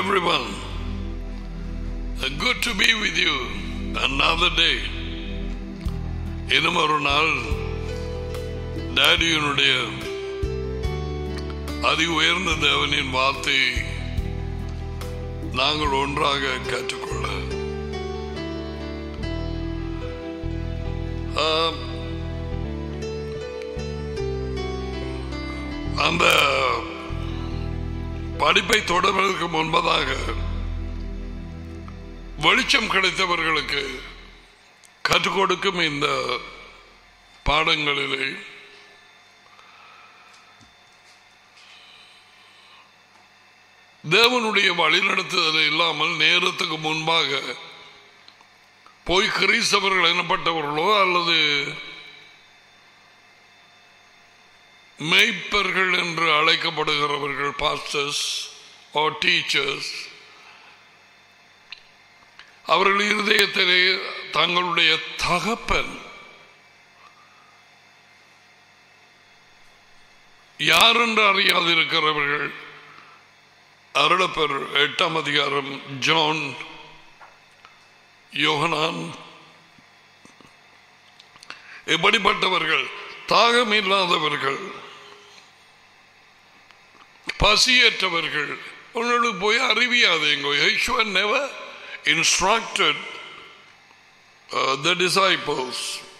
everyone. Uh, Good to be with you another day. இன்னும் ஒரு நாள் டேடியனுடைய அதி உயர்ந்த தேவனின் வார்த்தையை நாங்கள் ஒன்றாக கற்றுக்கொள்ள ஆம், அந்த படிப்பை தொடர்வதற்கு முன்பதாக வெளிச்சம் கிடைத்தவர்களுக்கு கற்றுக் கொடுக்கும் இந்த பாடங்களிலே தேவனுடைய வழிநடத்துதல் இல்லாமல் நேரத்துக்கு முன்பாக போய் கிறிஸ்தவர்கள் எனப்பட்டவர்களோ அல்லது மெய்ப்பர்கள் என்று அழைக்கப்படுகிறவர்கள் பாஸ்டர்ஸ் ஓ டீச்சர்ஸ் அவர்கள் இருதயத்திலே தங்களுடைய தகப்பன் யார் என்று அறியாதிருக்கிறவர்கள் அருளப்பர் எட்டாம் அதிகாரம் ஜான் யோகனான் எப்படிப்பட்டவர்கள் தாகம் இல்லாதவர்கள் பசியற்றவர்கள் உங்களுக்கு போய் அறிவியாதீங்க யேசுவ never instructed uh, the disciples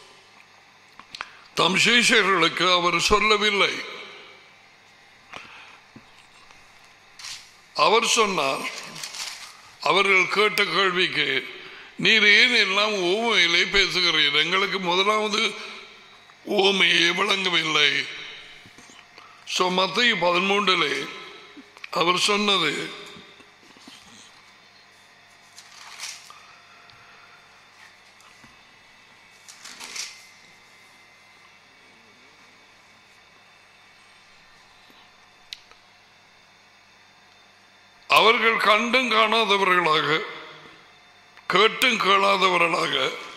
தம் சீஷர்களுக்கு அவர் சொல்லவில்லை அவர் சொன்னார் அவர்கள் கேட்ட கேள்விக்கு நீர் ஏன் எல்லாம் ஓமையிலே பேசுகிறீர் எங்களுக்கு முதலாவது ஓமையே விளங்கவில்லை சோ மத்திய பதிமூன்றிலே அவர் சொன்னது அவர்கள் கண்டும் காணாதவர்களாக கேட்டும் கேளாதவர்களாக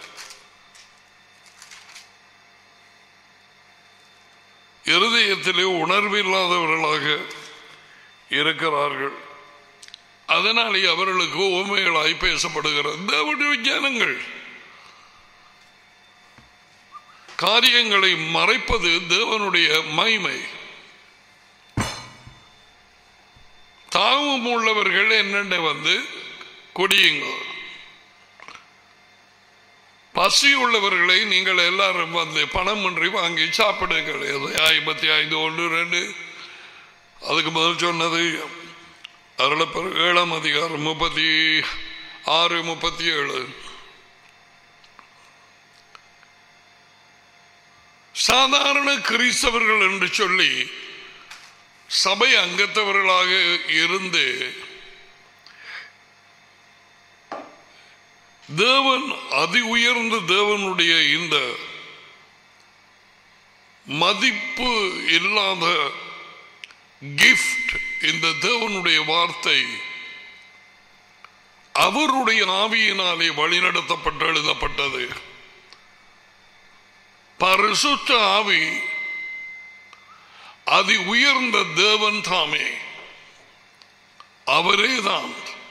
இருதயத்திலே உணர்வு இல்லாதவர்களாக இருக்கிறார்கள் அதனாலே அவர்களுக்கு உண்மைகளாய் பேசப்படுகிறது தேவனுடைய ஜனங்கள் காரியங்களை மறைப்பது தேவனுடைய மகிமை தாவும் உள்ளவர்கள் என்னென்ன வந்து குடியுங்கள் பசி உள்ளவர்களை நீங்கள் எல்லாரும் வந்து பணமின்றி வாங்கி சாப்பிடுங்கள் இது ஐம்பத்தி ஐந்து ஒன்று ரெண்டு அதுக்கு முதல் சொன்னது அருளப்பர் ஏழாம் அதிகாரம் முப்பத்தி ஆறு முப்பத்தி ஏழு சாதாரண கிறிஸ்தவர்கள் என்று சொல்லி சபை அங்கத்தவர்களாக இருந்து தேவன் அதி உயர்ந்த தேவனுடைய இந்த மதிப்பு இல்லாத கிஃப்ட் இந்த தேவனுடைய வார்த்தை அவருடைய ஆவியினாலே வழிநடத்தப்பட்டு எழுதப்பட்டது பரிசுத்த ஆவி அதி உயர்ந்த தேவன் தாமே அவரேதான்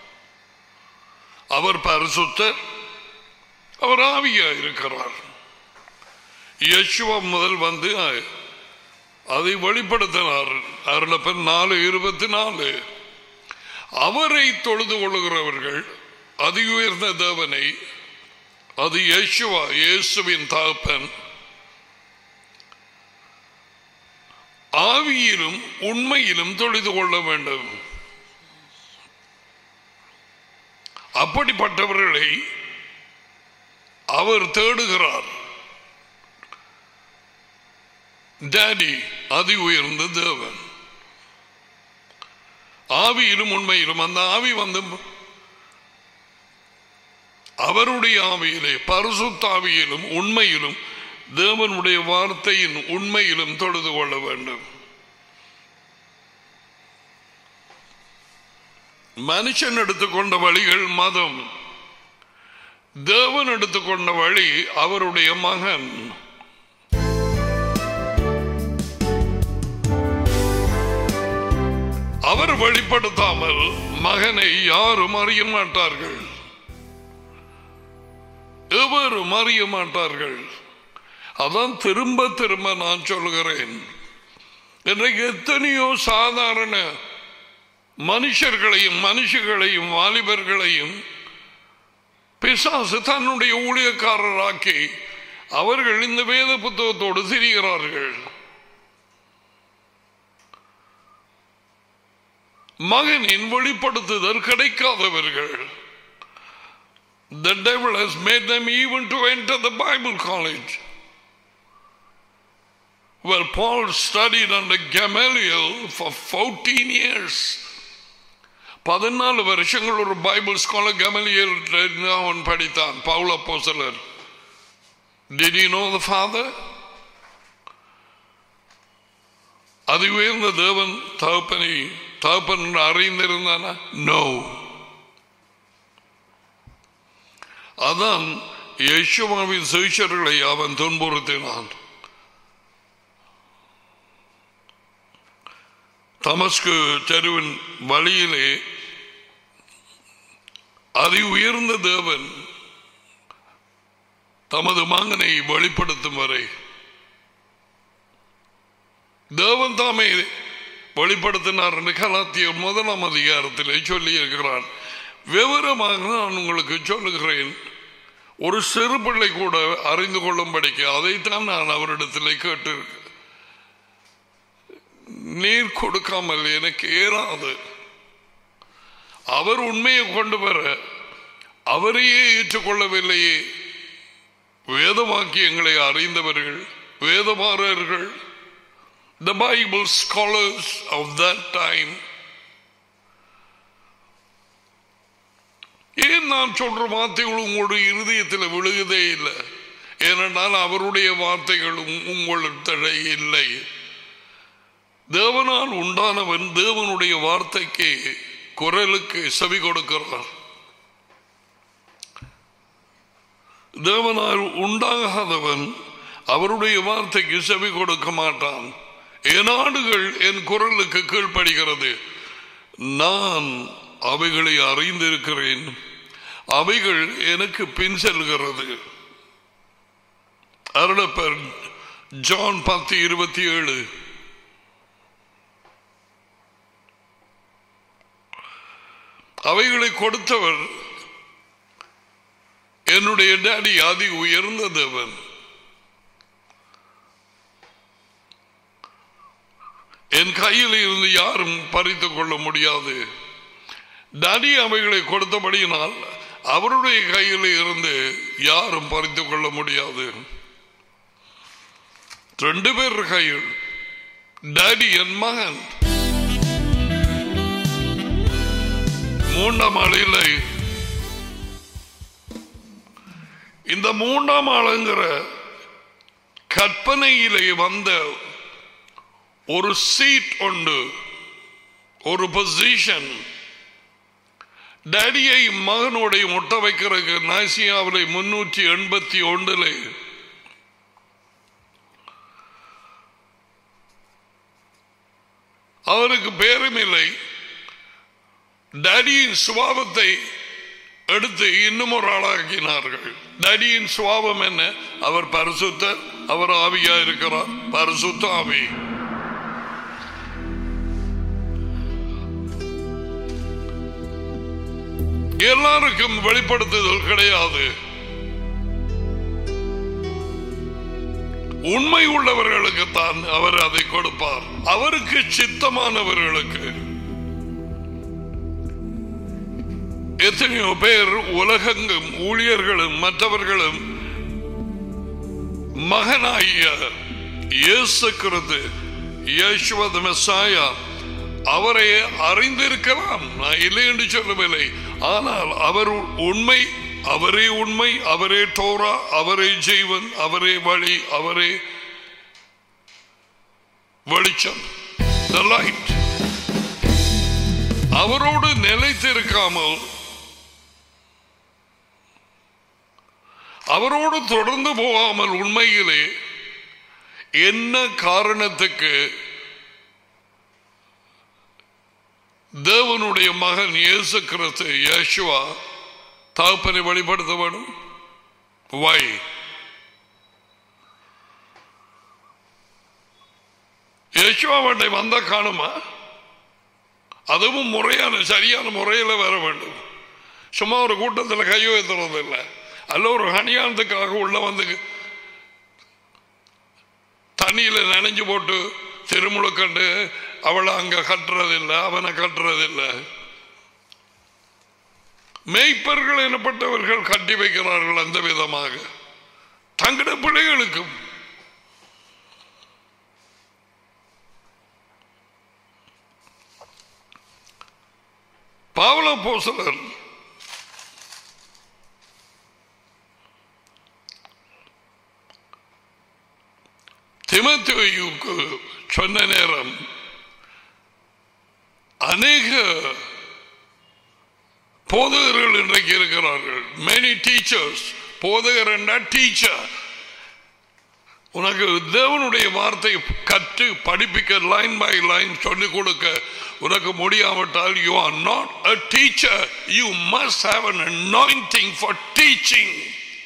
அவர் பரிசுத்தர் அவர் ஆவியா இருக்கிறார் யேசுவா முதல் வந்து அதை வெளிப்படுத்தினார் அருளப்பன் நாலு இருபத்தி நாலு அவரை தொழுது கொள்ளுகிறவர்கள் அதி உயர்ந்த தேவனை அது யேசுவா இயேசுவின் தகப்பன் ஆவியிலும் உண்மையிலும் தொழுது கொள்ள வேண்டும் அப்படிப்பட்டவர்களை அவர் தேடுகிறார் டேடி அதி உயர்ந்த தேவன் ஆவியிலும் உண்மையிலும் அந்த ஆவி வந்து அவருடைய ஆவியிலே பரிசுத்தாவியிலும் உண்மையிலும் தேவனுடைய வார்த்தையின் உண்மையிலும் தொழுது கொள்ள வேண்டும் மனுஷன் எடுத்துக்கொண்ட வழிகள் மதம் தேவன் எடுத்துக்கொண்ட வழி அவருடைய மகன் அவர் வெளிப்படுத்தாமல் மகனை யாரும் அறிய மாட்டார்கள் எவரும் அறிய மாட்டார்கள் அதான் திரும்ப திரும்ப நான் சொல்கிறேன் இன்றைக்கு எத்தனையோ சாதாரண மனுஷர்களையும் மனுஷர்களையும் வாலிபர்களையும் பிசாசு தன்னுடைய ஊழியக்காரராக்கி அவர்கள் இந்த வேத புத்தகத்தோடு திரிகிறார்கள் மகனின் வெளிப்படுத்துதல் கிடைக்காதவர்கள் The devil has made them even to enter the Bible college. Well, Paul studied under Gamaliel for 14 years. பதினாலு வருஷங்கள் ஒரு பைபிள் ஸ்காலர் கமலியல் அவன் படித்தான் பவுல போசலர் Did you know the father? அது உயர்ந்த தேவன் தகப்பனை தகப்பன் என்று அறிந்திருந்தானா நோ அதான் யேசுவாவின் சுவிசர்களை அவன் துன்புறுத்தினான் தமஸ்கு தெருவின் வழியிலே அதி உயர்ந்த தேவன் தமது மகனை வெளிப்படுத்தும் வரை தேவன் தாமே வெளிப்படுத்தினார் என்று கலாத்திய முதலாம் அதிகாரத்திலே சொல்லி இருக்கிறான் விவரமாக நான் உங்களுக்கு சொல்லுகிறேன் ஒரு சிறு பிள்ளை கூட அறிந்து கொள்ளும்படிக்கு அதைத்தான் நான் அவரிடத்தில் கேட்டு நீர் கொடுக்காமல் எனக்கு ஏறாது அவர் உண்மையை கொண்டு வர அவரையே ஏற்றுக்கொள்ளவில்லையே வேத வாக்கியங்களை அறிந்தவர்கள் வேதமாரர்கள் the Bible scholars of that time ஏன் நான் சொல்ற வார்த்தைகள் உங்களுடைய இருதயத்தில் விழுகுதே இல்லை ஏனென்றால் அவருடைய வார்த்தைகளும் உங்களிடத்தில் இல்லை தேவனால் உண்டானவன் தேவனுடைய வார்த்தைக்கு குரலுக்கு செவி கொடுக்கிறார் தேவனால் உண்டாகாதவன் அவருடைய வார்த்தைக்கு செவி கொடுக்க மாட்டான் என் ஆடுகள் என் குரலுக்கு கீழ்ப்படுகிறது நான் அவைகளை அறிந்திருக்கிறேன் அவைகள் எனக்கு பின் செல்கிறது அருளப்பர் ஜான் பத்து இருபத்தி ஏழு அவைகளை கொடுத்தவர் என்னுடைய டேடி அதி உயர்ந்த தேவன் என் கையில் இருந்து யாரும் பறித்துக் கொள்ள முடியாது டேடி அவைகளை கொடுத்தபடியினால் அவருடைய கையில் இருந்து யாரும் பறித்துக் கொள்ள முடியாது ரெண்டு பேர் கையில் டேடி என் மகன் மூன்றாம் ஆள் இல்லை இந்த மூன்றாம் ஆளுங்கிற கற்பனையிலே வந்த ஒரு சீட் உண்டு ஒரு பொசிஷன் டேடியை மகனோடைய முட்டை வைக்கிறதுக்கு நாசியாவிலே முன்னூற்றி எண்பத்தி ஒன்றில் அவருக்கு பேரும் இல்லை டேடியின் சுபாவத்தை எடுத்து இன்னும் ஒரு ஆளாக்கினார்கள் டேடியின் சுபாவம் என்ன அவர் பரிசுத்த அவர் ஆவியா இருக்கிறார் பரிசுத்த ஆவி எல்லாருக்கும் வெளிப்படுத்துதல் கிடையாது உண்மை உள்ளவர்களுக்கு தான் அவர் அதை கொடுப்பார் அவருக்கு சித்தமானவர்களுக்கு எத்தனையோ பேர் உலகங்கும் ஊழியர்களும் மற்றவர்களும் மகனாகிய இயேசு கிறிஸ்து இயேசுவது மெஸ்ஸாயா அவரை அறிந்திருக்கலாம் நான் இல்லை என்று சொல்லவில்லை ஆனால் அவர் உண்மை அவரே உண்மை அவரே டோரா அவரே ஜீவன் அவரே வழி அவரே வெளிச்சம் the light அவரோடு நிலைத்திருக்காமல் அவரோடு தொடர்ந்து போகாமல் உண்மையிலே என்ன காரணத்துக்கு தேவனுடைய மகன் இயேசு கிறிஸ்து யேசுவா தகப்பனை வெளிப்படுத்த வேண்டும் வை யேசுவாவட்டை வந்த காணுமா அதுவும் முறையான சரியான முறையில் வர வேண்டும் சும்மா ஒரு கூட்டத்தில் கை வைத்துறது இல்லை அல்ல ஒரு கணியானத்துக்காக உள்ள வந்து தண்ணியில் நனைஞ்சு போட்டு திருமுழுக்கண்டு அவளை அங்க கட்டுறதில்லை அவனை கட்டுறதில்லை மேய்ப்பர்கள் எனப்பட்டவர்கள் கட்டி வைக்கிறார்கள் அந்த விதமாக தங்கட பிள்ளைகளுக்கும் பாவல போசலர் திமத்தேயுக்கு சொன்ன நேரம் அநேக போதகர்கள் இன்றைக்கு இருக்கிறார்கள் மெனி டீச்சர்ஸ் போதகர் என்ற டீச்சர் உனக்கு தேவனுடைய வார்த்தை கற்று படிப்பிக்க லைன் பை லைன் சொல்லிக் கொடுக்க உனக்கு முடியாவிட்டால் you are not a teacher you must have an anointing for teaching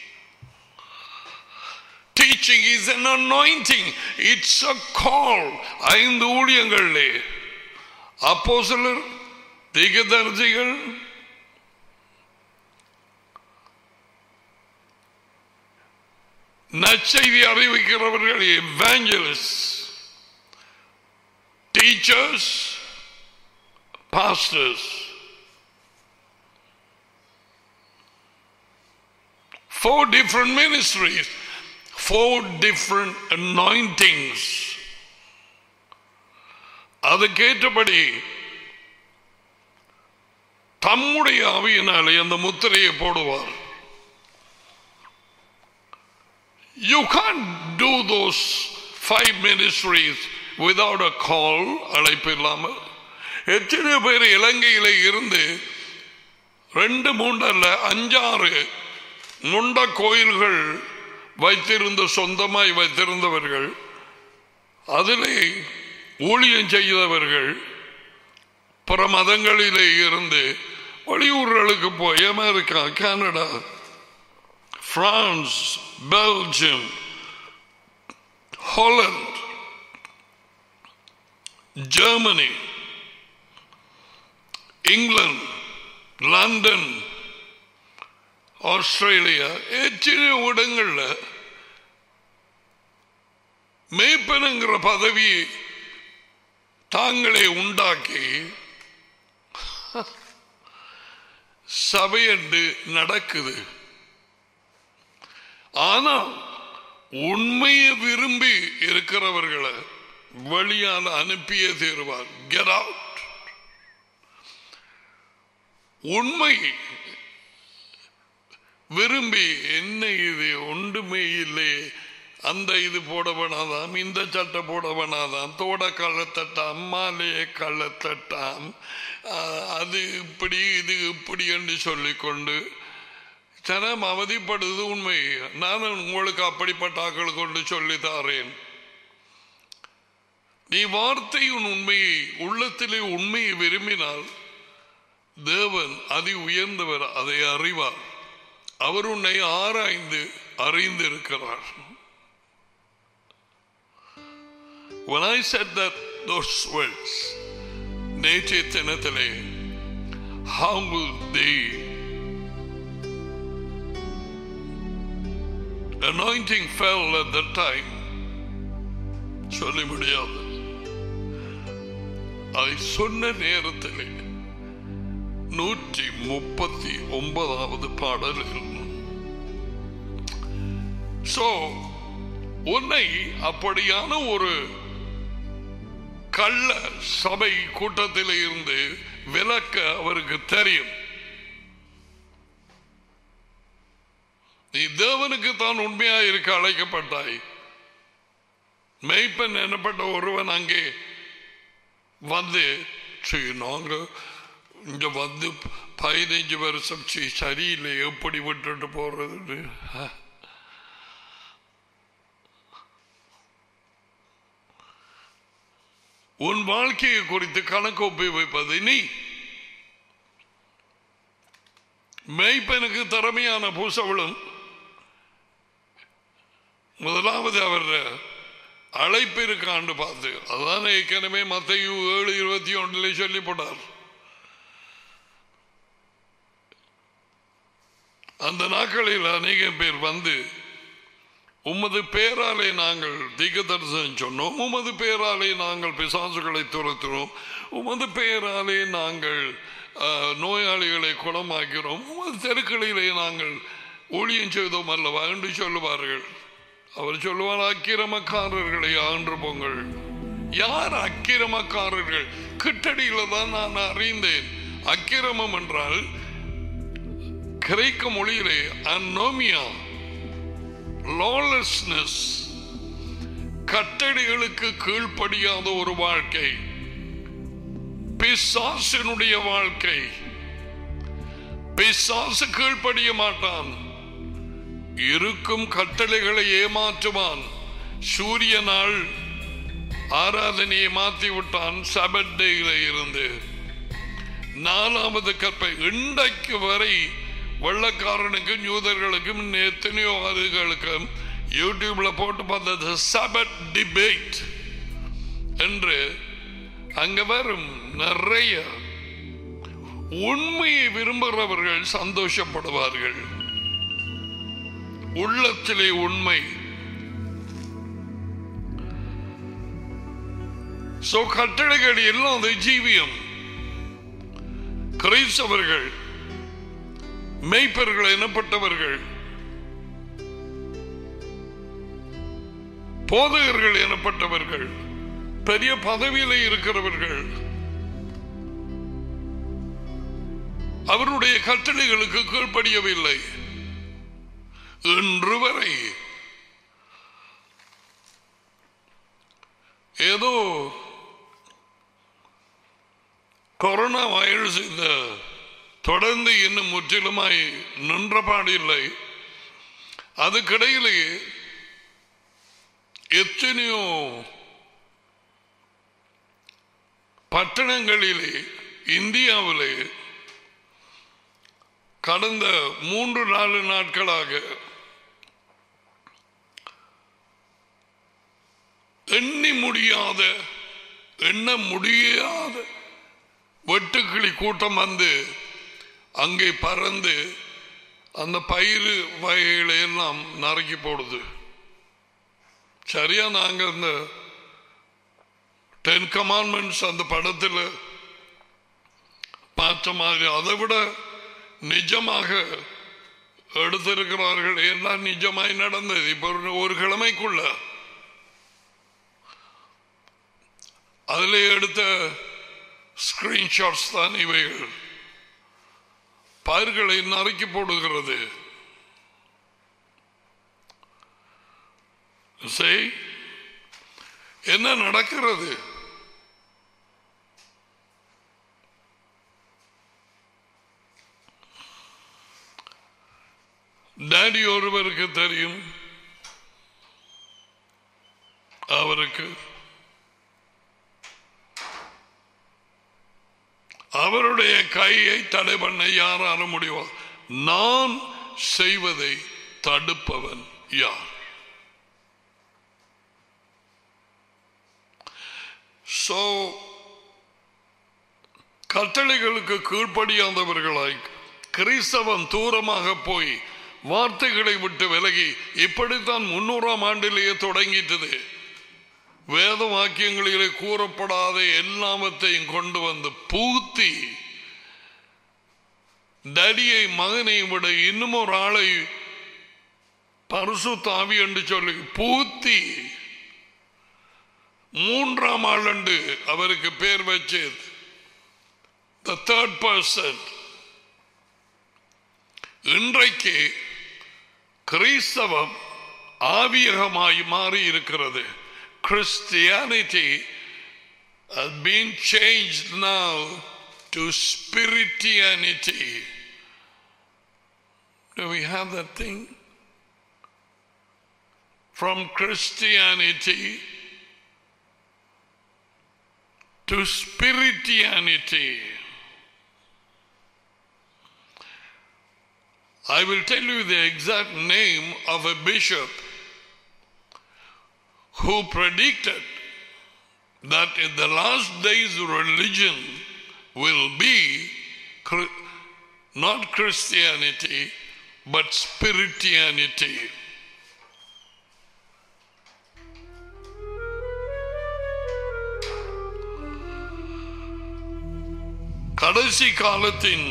teaching is an anointing it's a call ஐந்து ஊழியங்களிலே அப்போ சிலர் தீகதரிசிகள் நற்செய்தி அறிவிக்கிறவர்கள் evangelist teachers pastors four different ministries four different anointings அதுக்கேற்றபடி தம்முடைய ஆவியினாலே அந்த முத்திரையை போடுவார் You can't do those five ministries without a call அழைப்பு இல்லாமல் எத்தனை பேர் இலங்கையில இருந்து ரெண்டு மூன்றல்ல அஞ்சாறு முண்ட கோயில்கள் வைத்திருந்த சொந்தமாய் வைத்திருந்தவர்கள் அதிலே ஊழியம் செய்தவர்கள் பிற மதங்களிலே இருந்து வெளியூர்களுக்கு போய் America Canada France Belgium Holland Germany England London Australia எத்தனையோ இடங்கள்ல மேய்ப்பனுங்கிற பதவியை தாங்களே உண்டாக்கி சபையண்டு நடக்குது ஆனா உண்மையை விரும்பி இருக்கிறவர்களை வழியால் அனுப்பியே தீருவார் கெட் அவுட் உண்மை விரும்பி என்ன இது ஒன்றுமே இல்லை அந்த இது போட வேணாதாம் இந்த சட்டை போட வேணாதாம் தோட கள்ளத்தட்டாம் மாலையை கள்ளத்தட்டாம் அது இப்படி இது இப்படி என்று சொல்லிக்கொண்டு ஜனம் அவதிப்படுது உண்மை நான் உங்களுக்கு அப்படிப்பட்ட ஆக்கள் கொண்டு சொல்லி தாரேன் நீ வார்த்தையின் உண்மையை உள்ளத்திலே உண்மையை விரும்பினால் தேவன் அதி உயர்ந்தவர் அதை அறிவார் அவர் உன்னை ஆராய்ந்து அறிந்திருக்கிறார் When I said that those words, நேற்றைய தினத்திலே how will they anointing fell at that time சொல்லி முடியாது அதை சொன்ன நேரத்திலே நூற்றி முப்பத்தி ஒன்பதாவது பாடலில் சோ உன்னை அப்படியான ஒரு கள்ள சபை கூட்டத்தில் இருந்து விலக்க அவருக்கு தெரியும் நீ தேவனுக்கு தான் உண்மையா இருக்க அழைக்கப்பட்டாய் மெய்ப்பன் எனப்பட்ட ஒருவன் அங்கே வந்து சரி நாங்க இங்க வந்து பதினைஞ்சு வருஷம் சரி சரியில்லை எப்படி விட்டுட்டு போறது உன் வாழ்க்கையை குறித்து கணக்கு ஒப்பி வைப்பது நீ மெய்ப்பனுக்கு திறமையான பூசவளும் முதலாவது அவர் அழைப்பு இருக்காண்டு பார்த்து அதான் ஏற்கனவே மத்தையு ஏழு இருபத்தி ஒன்றிலே சொல்லி போட்டார் அந்த நாட்களில் அநேக பேர் வந்து உமது பேராலே நாங்கள் தீக்க தரிசனம் சொன்னோம் உமது பேராலே நாங்கள் பிசாசுகளை துரத்தினோம் உமது பேராலே நாங்கள் அஹ், நோயாளிகளை குணமாக்கிறோம் உமது தெருக்களிலே நாங்கள் ஊழியம் செய்தோம் அல்லவா என்று சொல்லுவார்கள் அவர் சொல்லுவார் அக்கிரமக்காரர்களை ஆண்டு போங்கள் யார் அக்கிரமக்காரர்கள் கிட்டடியில தான் நான் அறிந்தேன் அக்கிரமம் என்றால் கிரேக்க மொழியிலே அன்னோமியா லாலெஸ்னஸ் கட்டளைகளுக்கு கீழ்ப்படியாத ஒரு வாழ்க்கை பிசாசினுடைய வாழ்க்கை பிசாசு கீழ்ப்படிய மாட்டான் இருக்கும் கட்டளைகளை ஏமாற்றுவான் சூரிய நாள் ஆராதனையை மாற்றி விட்டான் சபட் டேயில இருந்து நாலாவது கற்பை இன்றைக்கு வரை வெள்ளக்காரனுக்கும் யூதர்களுக்கும் எத்தனையோ அதுகளுக்கும் யூடியூப்ல போட்டு பார்த்தது சபட் டிபேட் என்று அங்க வரும் நிறைய உண்மையை விரும்புகிறவர்கள் சந்தோஷப்படுவார்கள் உள்ளத்திலே உண்மை சோ கட்டளைகள் இல்லாத ஜீவியம் கிறிஸ்தவர்கள் மெய்ப்பர்கள் எனப்பட்டவர்கள் போதகர்கள் எனப்பட்டவர்கள் பெரிய பதவியில இருக்கிறவர்கள் அவருடைய கட்டளைகளுக்கு கீழ்ப்படியவில்லை இன்று வரை ஏதோ கொரோனா வைரஸ் இந்த தொடர்ந்து இன்னும் முற்றிலுமாய் நின்றபாடு இல்லை அதுக்கிடையிலேயே எத்தனையோ பட்டணங்களிலே இந்தியாவிலே கடந்த மூன்று நாலு நாட்களாக எண்ணி முடியாத எண்ண முடியாத வெட்டுக்கிளி கூட்டம் வந்து அங்கே பறந்து அந்த பயிறு வகைகளை எல்லாம் நறுக்கி போடுது சரியா நாங்க இந்த டென் கமாண்ட்மெண்ட்ஸ் அந்த படத்தில் பார்த்த மாதிரி அதை விட நிஜமாக எடுத்திருக்கிறார்கள் எல்லாம் நிஜமாய் நடந்தது இப்ப ஒரு- ஒரு கிழமைக்குள்ள அதில் எடுத்த ஸ்கிரீன்ஷாட்ஸ் தான் இவைகள் பயிர்களை நறுக்கி போடுகிறது செய் என்ன நடக்கிறது டாடி ஒருவருக்கு தெரியும் அவருக்கு அவருடைய கையை தடை பண்ண யாராலும் முடியும் நான் செய்வதை தடுப்பவன் யார் சோ கட்டளைகளுக்கு கீழ்ப்படியாதவர்களாய் கிறிஸ்தவம் தூரமாக போய் வார்த்தைகளை விட்டு விலகி இப்படித்தான் முன்னூறாம் ஆண்டிலேயே தொடங்கிட்டது வேத வாக்கியங்களிலே கூறப்படாத எல்லாவற்றையும் கொண்டு வந்து பூத்தி டடியை மகனை விட இன்னும் ஒரு ஆளை பரிசு தாவி என்று சொல்லி பூத்தி மூன்றாம் ஆள் என்று அவருக்கு பேர் வச்சு த தேர்ட் பர்சன் இன்றைக்கு கிறிஸ்தவம் ஆவியகமாய் மாறி இருக்கிறது Christianity has been changed now to spiritianity. Do we have that thing? From Christianity to spirituality. I will tell you the exact name of a bishop who predicted that in the last days religion will be Chri- not Christianity but spirituality. கடைசி காலத்தின்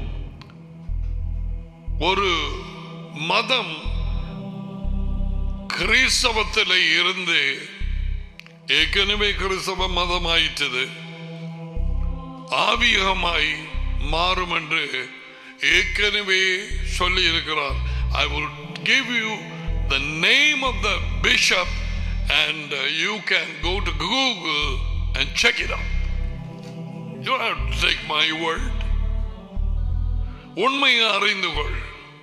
ஒரு மதம் கிறிஸ்தவத்தில் இருந்து ஏற்கனவே கிறிஸ்தவ மதமாயிட்டது ஆவியகமாய் மாறும் என்று ஏற்கனவே சொல்லி இருக்கிறார் I will give you the name of the bishop and you can go to Google and check it out you have to take my world உண்மையை அறிந்து கொள்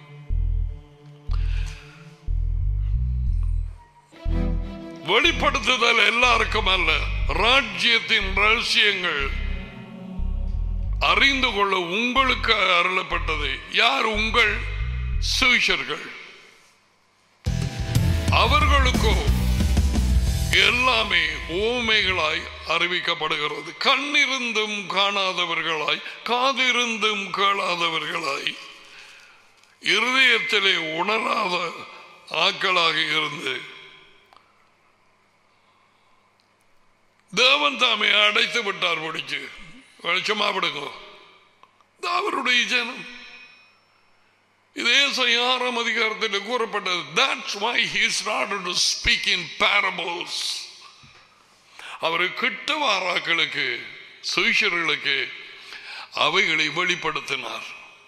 வெளிப்படுத்துதல் எல்லாருக்கும் அல்ல ராஜ்யத்தின் ரகசியங்கள் அறிந்து கொள்ள உங்களுக்கு அருளப்பட்டது யார் உங்கள் சுவிஷர்கள் அவர்களுக்கோ எல்லாமே ஊமைகளாய் அறிவிக்கப்படுகிறது கண்ணிருந்தும் காணாதவர்களாய் காதிருந்தும் கேளாதவர்களாய் இருதயத்திலே உணராத ஆக்களாக இருந்து தேவன் தாமே அடைத்து விட்டார் முடிச்சு வெளிச்சமா விடுங்க இது அவருடைய ஜனம் இதே ஆறாம் அதிகாரத்தில் கூறப்பட்டது that's why he started to speak in parables அவர் கிட்ட வாராக்களுக்கு சுவிஷர்களுக்கு அவைகளை வெளிப்படுத்தினார்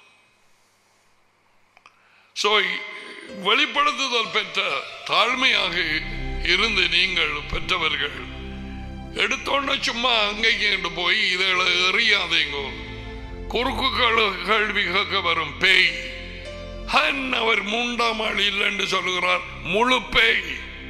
சோ வெளிப்படுத்துதல் பெற்ற தாழ்மையாக இருந்து நீங்கள் பெற்றவர்கள் எடுத்தோன்ன சும்மா அங்கேக்கு போய் இதில் எறியாதீங்கோ குறுக்கு கழு- கேள்வி கேட்க வரும் பேய் ஹன் அவர் மூன்றாம் ஆள் இல்லைன்னு சொல்லுகிறார் முழு பேய்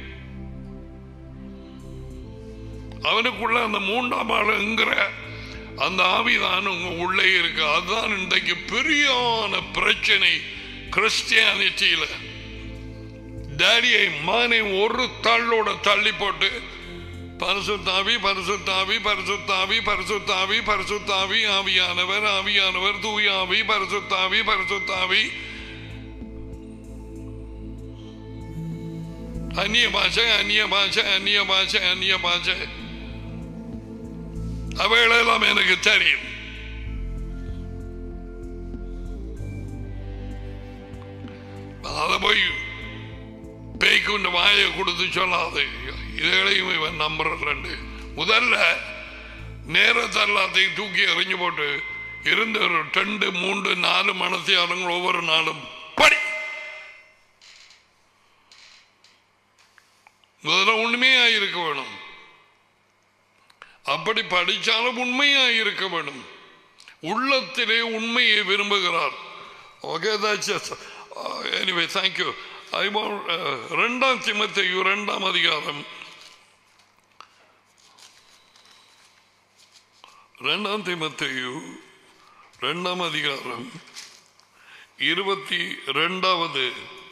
அவனுக்குள்ள அந்த மூன்றாம் ஆளுங்கிற அந்த ஆவிதான் உங்க உள்ளே இருக்கு அதுதான் இன்றைக்கு பெரியான பிரச்சனை கிறிஸ்டியானிட்டியில டேடியை மானை ஒரு தள்ளோட தள்ளி போட்டு பரிசுத்தாவி பரிசுத்தாவி பரிசுத்தாவி பரிசுத்தாவி பரிசுத்தாவி ஆவியானவர் ஆவியானவர் தூயாவி பரிசுத்தாவி பரிசுத்தாவி அந்நிய பாஷை அந்நிய பாஷை அந்நிய பாஷை அந்நிய பாஷை அவைகளெல்லாம் எனக்கு தெரியும் அதை போய் பேய்க்குண்டு வாயை கொடுத்து சொல்லாது இதுகளையும் இவன் நம்புறேன் முதல்ல நேரத்தை எல்லாத்தையும் தூக்கி எறிஞ்சு போட்டு இருந்த ஒரு ரெண்டு மூன்று நாலு மனசியாளங்கள் ஒவ்வொரு நாளும் படி முதல்ல உண்மையா இருக்க வேணும் அப்படி படிச்சாலும் உண்மையா இருக்க வேணும் உள்ளத்திலே உண்மையை விரும்புகிறார் ஓகே எனிவே தேங்க்யூ ஐ ரெண்டாம் திமத்தையு ரெண்டாம் அதிகாரம் ரெண்டாம் திமத்தையு ரெண்டாம் அதிகாரம் இருபத்தி ரெண்டாவது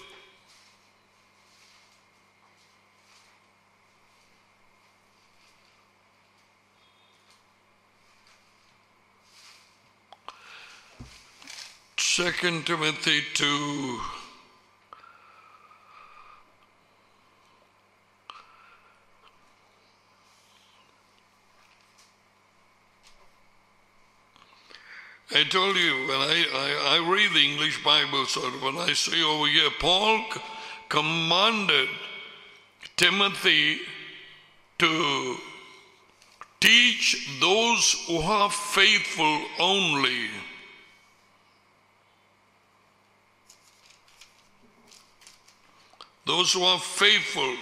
Second Timothy 2 I told you when I, I, I read the English Bible, so when I say over here, Paul c- commanded Timothy to teach those who are faithful only. Those who are faithful,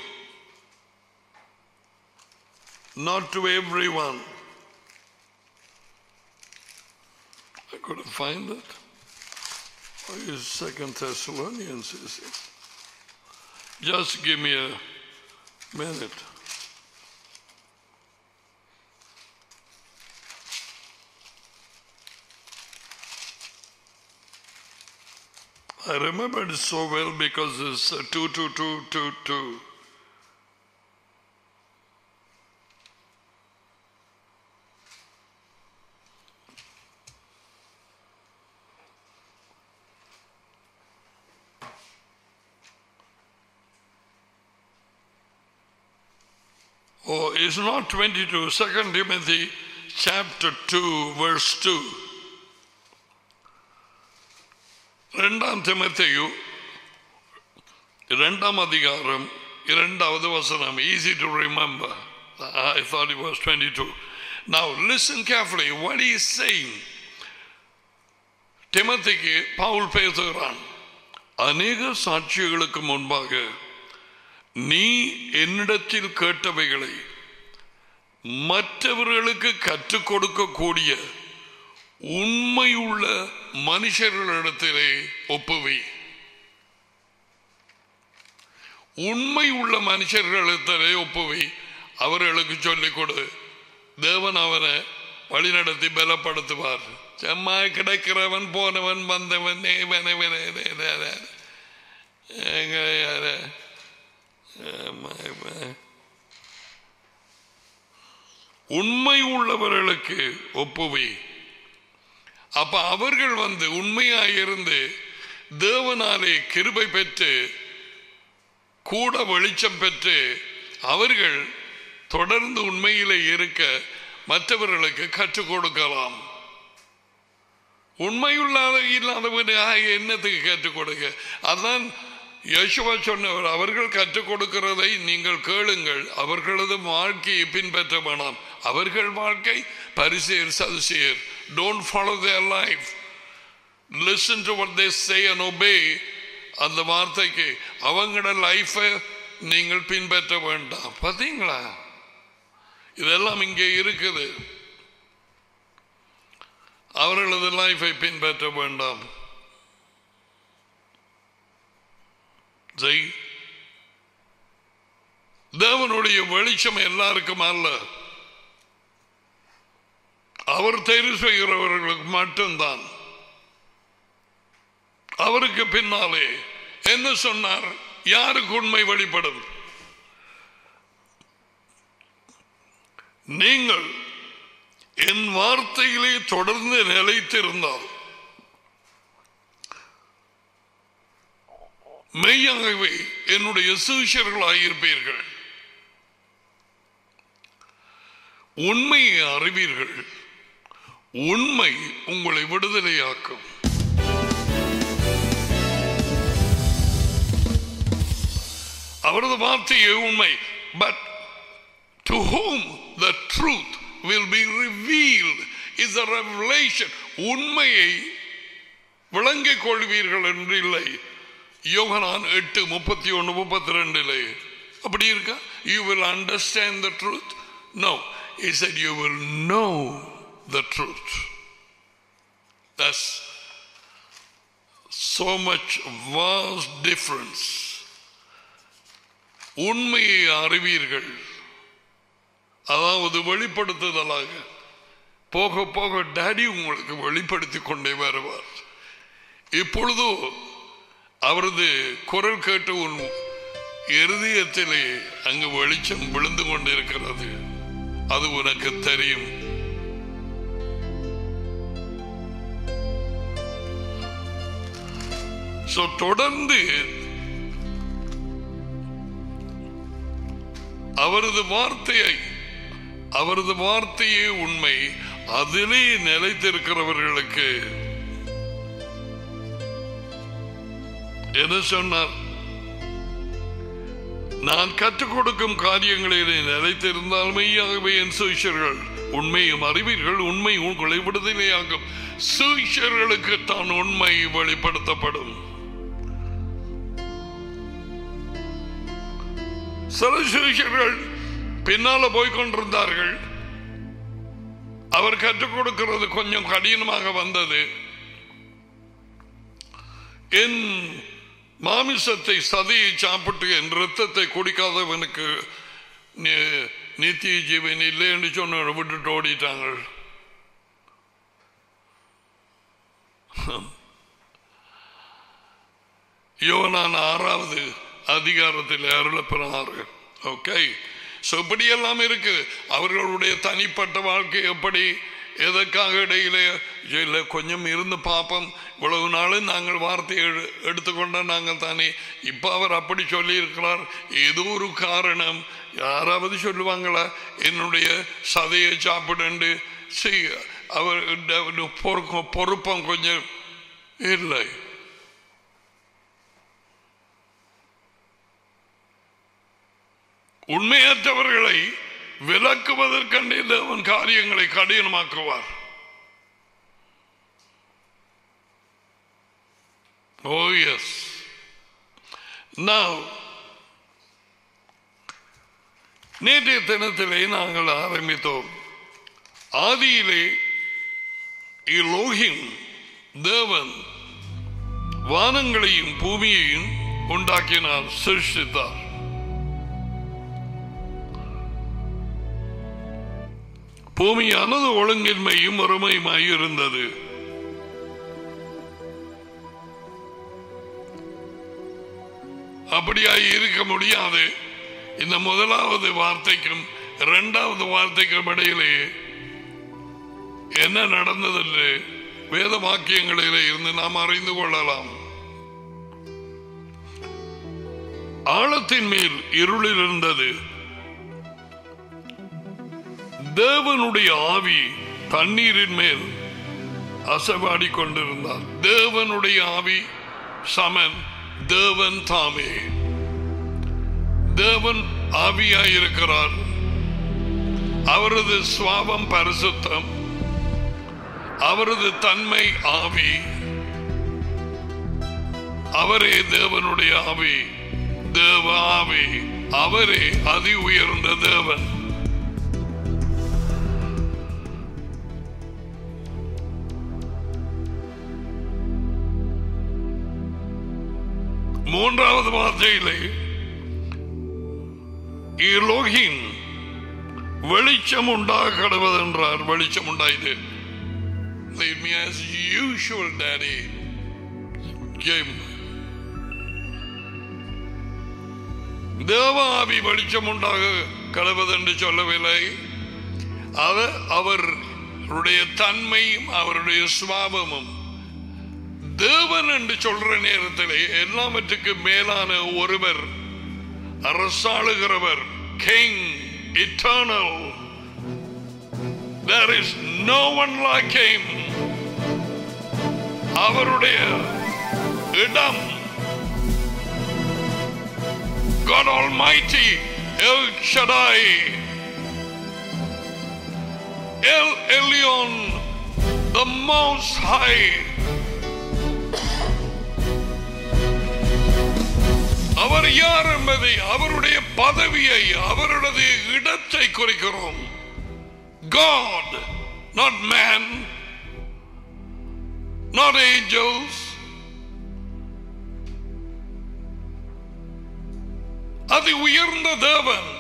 not to everyone. I couldn't find it. Where is Second Thessalonians? Is it? Just give me a minute. I remember it so well because it's uh, 22222. Oh, it's not 22. Second Timothy chapter 2, verse 2. இரண்டாம் திமத்தையு இரண்டாம் அதிகாரம் இரண்டாவது வசனம் easy to remember I thought it was twenty two now listen carefully what is saying திமத்திக்கு Paul பேசுகிறான் அநேக சாட்சிகளுக்கு முன்பாக நீ என்னிடத்தில் கேட்டவைகளை மற்றவர்களுக்கு கற்றுக் கொடுக்கக்கூடிய உண்மையுள்ள மனுஷர்களிடத்திலே ஒப்புவி உண்மை உள்ள மனுஷர்களிடத்திலே ஒப்புவி அவர்களுக்கு சொல்லிக் கொடு தேவன் அவனை வழிநடத்தி பலப்படுத்துவார் செம்மா கிடைக்கிறவன் போனவன் வந்தவன் ஏவன், இவன், இது, இது, இது. எங்க யாரு? ஆமா, ஆமா. உண்மை உள்ளவர்களுக்கு ஒப்புவி அப்ப அவர்கள் வந்து உண்மையாயிருந்து தேவனாலே கிருபை பெற்று கூட வெளிச்சம் பெற்று அவர்கள் தொடர்ந்து உண்மையிலே இருக்க மற்றவர்களுக்கு கற்றுக் கொடுக்கலாம் உண்மையுள்ளாத இல்லாதவனாக என்னத்துக்கு கற்றுக் கொடுக்க அதான் யசுவா சொன்னவர் அவர்கள் கற்றுக் கொடுக்கிறதை நீங்கள் கேளுங்கள் அவர்களது வாழ்க்கையை பின்பற்ற வேணாம் அவர்கள் வாழ்க்கை பரிசேர் சதுசேர் don't follow their life listen to what they say and obey அந்த வார்த்தைக்கு அவங்களோட லைஃபை நீங்கள் பின்பற்ற வேண்டாம் பார்த்தீங்களா இதெல்லாம் இங்கே இருக்குது அவர்களது லைஃபை பின்பற்ற வேண்டாம் ஜெய் தேவனுடைய வெளிச்சம் எல்லாருக்கும் அல்ல அவர் தெரிவு செய்கிறவர்களுக்கு மட்டும்தான் அவருக்கு பின்னாலே என்ன சொன்னார் யாருக்கு உண்மை வெளிப்படும் நீங்கள் என் வார்த்தையிலே தொடர்ந்து நிலைத்திருந்தால் மெய்யாகவே என்னுடைய சீஷர்களாயிருப்பீர்கள் உண்மையை அறிவீர்கள் உண்மை உங்களை விடுதலையாக்கும் அவரது வார்த்தையே உண்மை but to whom the truth will be revealed is a revelation உண்மையை விளங்கிக் கொள்வீர்கள் என்று இல்லை யோகனான் எட்டு முப்பத்தி ஒன்று முப்பத்தி ரெண்டிலே அப்படி இருக்கா you will understand the truth no is that you will know the truth that's so much vast difference உண்மையை அறிவீர்கள் அதாவது வெளிப்படுத்துதலாக போக போக டாடி உங்களுக்கு வெளிப்படுத்தி கொண்டே வருவார் இப்பொழுதோ அவரது குரல் கேட்டு உன் இருதயத்திலே அங்கு வெளிச்சம் விழுந்து கொண்டிருக்கிறது அது உனக்கு தெரியும் So, தொடர்ந்து அவரது வார்த்தையை அவரது வார்த்தையே உண்மை அதிலே நிலைத்திருக்கிறவர்களுக்கு என்ன சொன்னார் நான் கற்றுக் கொடுக்கும் காரியங்களிலே நிலைத்திருந்தால் மெய்யாகவே என் சுவிஷர்கள் உண்மையும் அறிவீர்கள் உண்மை உங்களை விடுதலையாகும் சுவிஷர்களுக்கு தான் உண்மை வெளிப்படுத்தப்படும் சில சுவிஷர்கள் பின்னால போய்கொண்டிருந்தார்கள் அவர் கற்றுக் கொடுக்கிறது கொஞ்சம் கடினமாக வந்தது என் மாமிசத்தை சதையை சாப்பிட்டு என் ரத்தத்தை குடிக்காதவனுக்கு நி- நித்திய ஜீவன் இல்லை என்று சொன்ன விட்டுட்டு ஓடிட்டாங்க யோனான் ஆறாவது அதிகாரத்தில் அருளப்பெறாரு ஓகே ஸோ இப்படியெல்லாம் இருக்கு அவர்களுடைய தனிப்பட்ட வாழ்க்கை எப்படி எதற்காக இடையிலே இல்லை கொஞ்சம் இருந்து பார்ப்போம் இவ்வளவு நாளும் நாங்கள் வார்த்தையை எடு- எடுத்துக்கொண்ட நாங்கள் தானே இப்போ அவர் அப்படி சொல்லியிருக்கிறார் ஏதோ ஒரு காரணம் யாராவது சொல்லுவாங்களா என்னுடைய சதையை சாப்பிடுண்டு சரி அவர் ட- பொறுக்கும் பொறுப்பம் கொஞ்சம் இல்லை உண்மையற்றவர்களை விலக்குவதற்கண்டே தேவன் காரியங்களை கடினமாக்குவார் ஓ எஸ் நான் நேற்றைய தினத்திலே நாங்கள் ஆரம்பித்தோம் ஆதியிலே இலோகின் தேவன் வானங்களையும் பூமியையும் உண்டாக்கினார் சிருஷ்டித்தார் பூமியானது ஒழுங்கின்மையும் வறுமையுமாய் இருந்தது அப்படியாய் இருக்க முடியாது இந்த முதலாவது வார்த்தைக்கும் இரண்டாவது வார்த்தைக்கும் இடையிலே என்ன நடந்தது என்று வேத வாக்கியங்களிலே இருந்து நாம் அறிந்து கொள்ளலாம் ஆழத்தின் மேல் இருளில் இருந்தது தேவனுடைய ஆவி தண்ணீரின் மேல் அசைவாடி கொண்டிருந்தார் தேவனுடைய ஆவி சமன் தேவன் தாமே தேவன் ஆவியாயிருக்கிறார் அவரது சுவாபம் பரிசுத்தம் அவரது தன்மை ஆவி அவரே தேவனுடைய ஆவி தேவ ஆவி அவரே அதி உயர்ந்த தேவன் மூன்றாவது வார்த்தையிலே இலோகின் வெளிச்சம் உண்டாக கடவுது என்றார் வெளிச்சம் உண்டாயிது Lead me as usual, Daddy. Jim. தேவாவி வெளிச்சம் உண்டாக கடவுது என்று சொல்லவில்லை அவர் அவருடைய தன்மையும் அவருடைய சுவாபமும் தேவன் என்று சொல்ற நேரத்தில் எல்லாவற்றுக்கும் மேலான ஒருவர் அரசாளுகிறவர் king eternal there is no one like him அவருடைய இடம் God Almighty El Shaddai El Elyon the Most High அவர் யார் என்பதை அவருடைய பதவியை அவருடைய இடத்தை குறிக்கிறோம் God, not man, not angels. அது உயர்ந்த தேவன்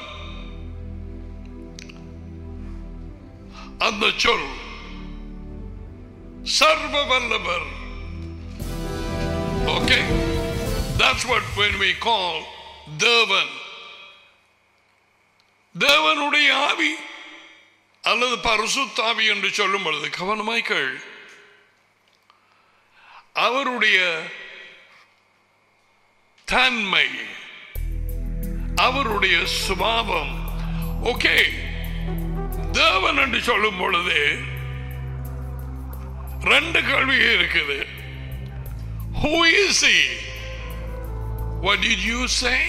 அந்த சொல் சர்வ வல்லவர் okay That's what when we call தேவன் தேவனுடைய ஆவி அல்லது பரிசுத்தாவி என்று சொல்லும் பொழுது கவனமாய் கேள் அவருடைய தன்மை அவருடைய சுபாவம் ஓகே தேவன் என்று சொல்லும் பொழுது ரெண்டு கேள்வி இருக்குது Who is he? What did you say?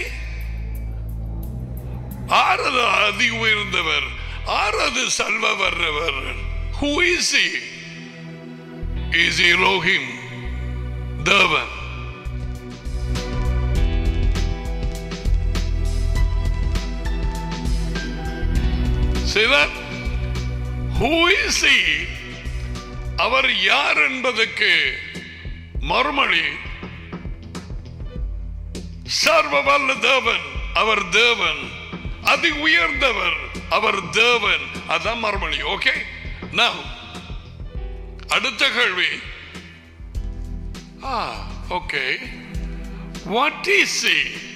ஆரது அதி உயர்ந்தவர் ஆரது சல்வ வர்றவர் Who is he? Is Elohim தேவன் See that? Who is he? அவர் யார் என்பதற்கு மறுமொழி சர்வ வல்ல தேவன் அவர் தேவன் அதி உயர்ந்தவர் அவர் தேவன் அதான் மறுமொழி ஓகே நான் அடுத்த கேள்வி ah okay What is he?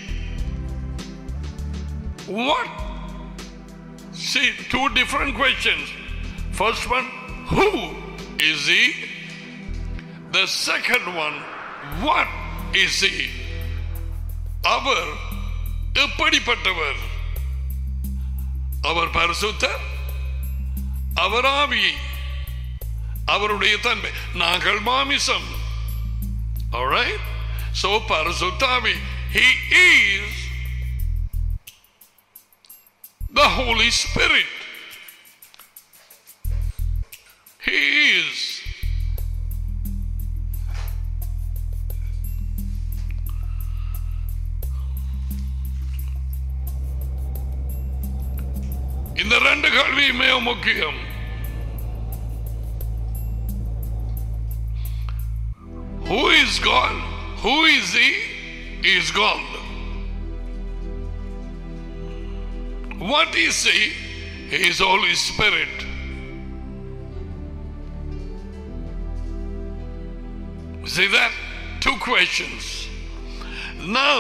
What? See, two different questions. First one, who is he? The second one, what is he? அவர் எப்படிப்பட்டவர் அவர் பரிசுத்தர் அவர் ஆவி அவருடைய தன்மை நாங்கள் மாமிசம் alright so பரிசுத்தாவி he is the Holy Spirit he is இந்த ரெண்டு கேள்வியுமே முக்கியம் Who is God? Who is He? He is God. What is He? He is Holy Spirit. See that? Two questions. Now,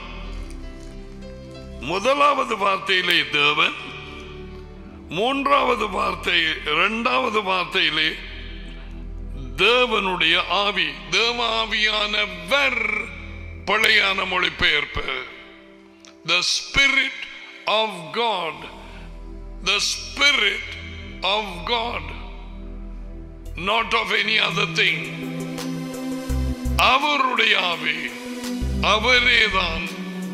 முதலாவது வார்த்தையிலே தேவன் மூன்றாவது வார்த்தை இரண்டாவது வார்த்தையிலே தேவனுடைய ஆவி தேவ ஆவியானவர் பழையான மொழிபெயர்ப்பு the spirit of God the spirit of God not of any other thing அவருடைய ஆவி அவரேதான்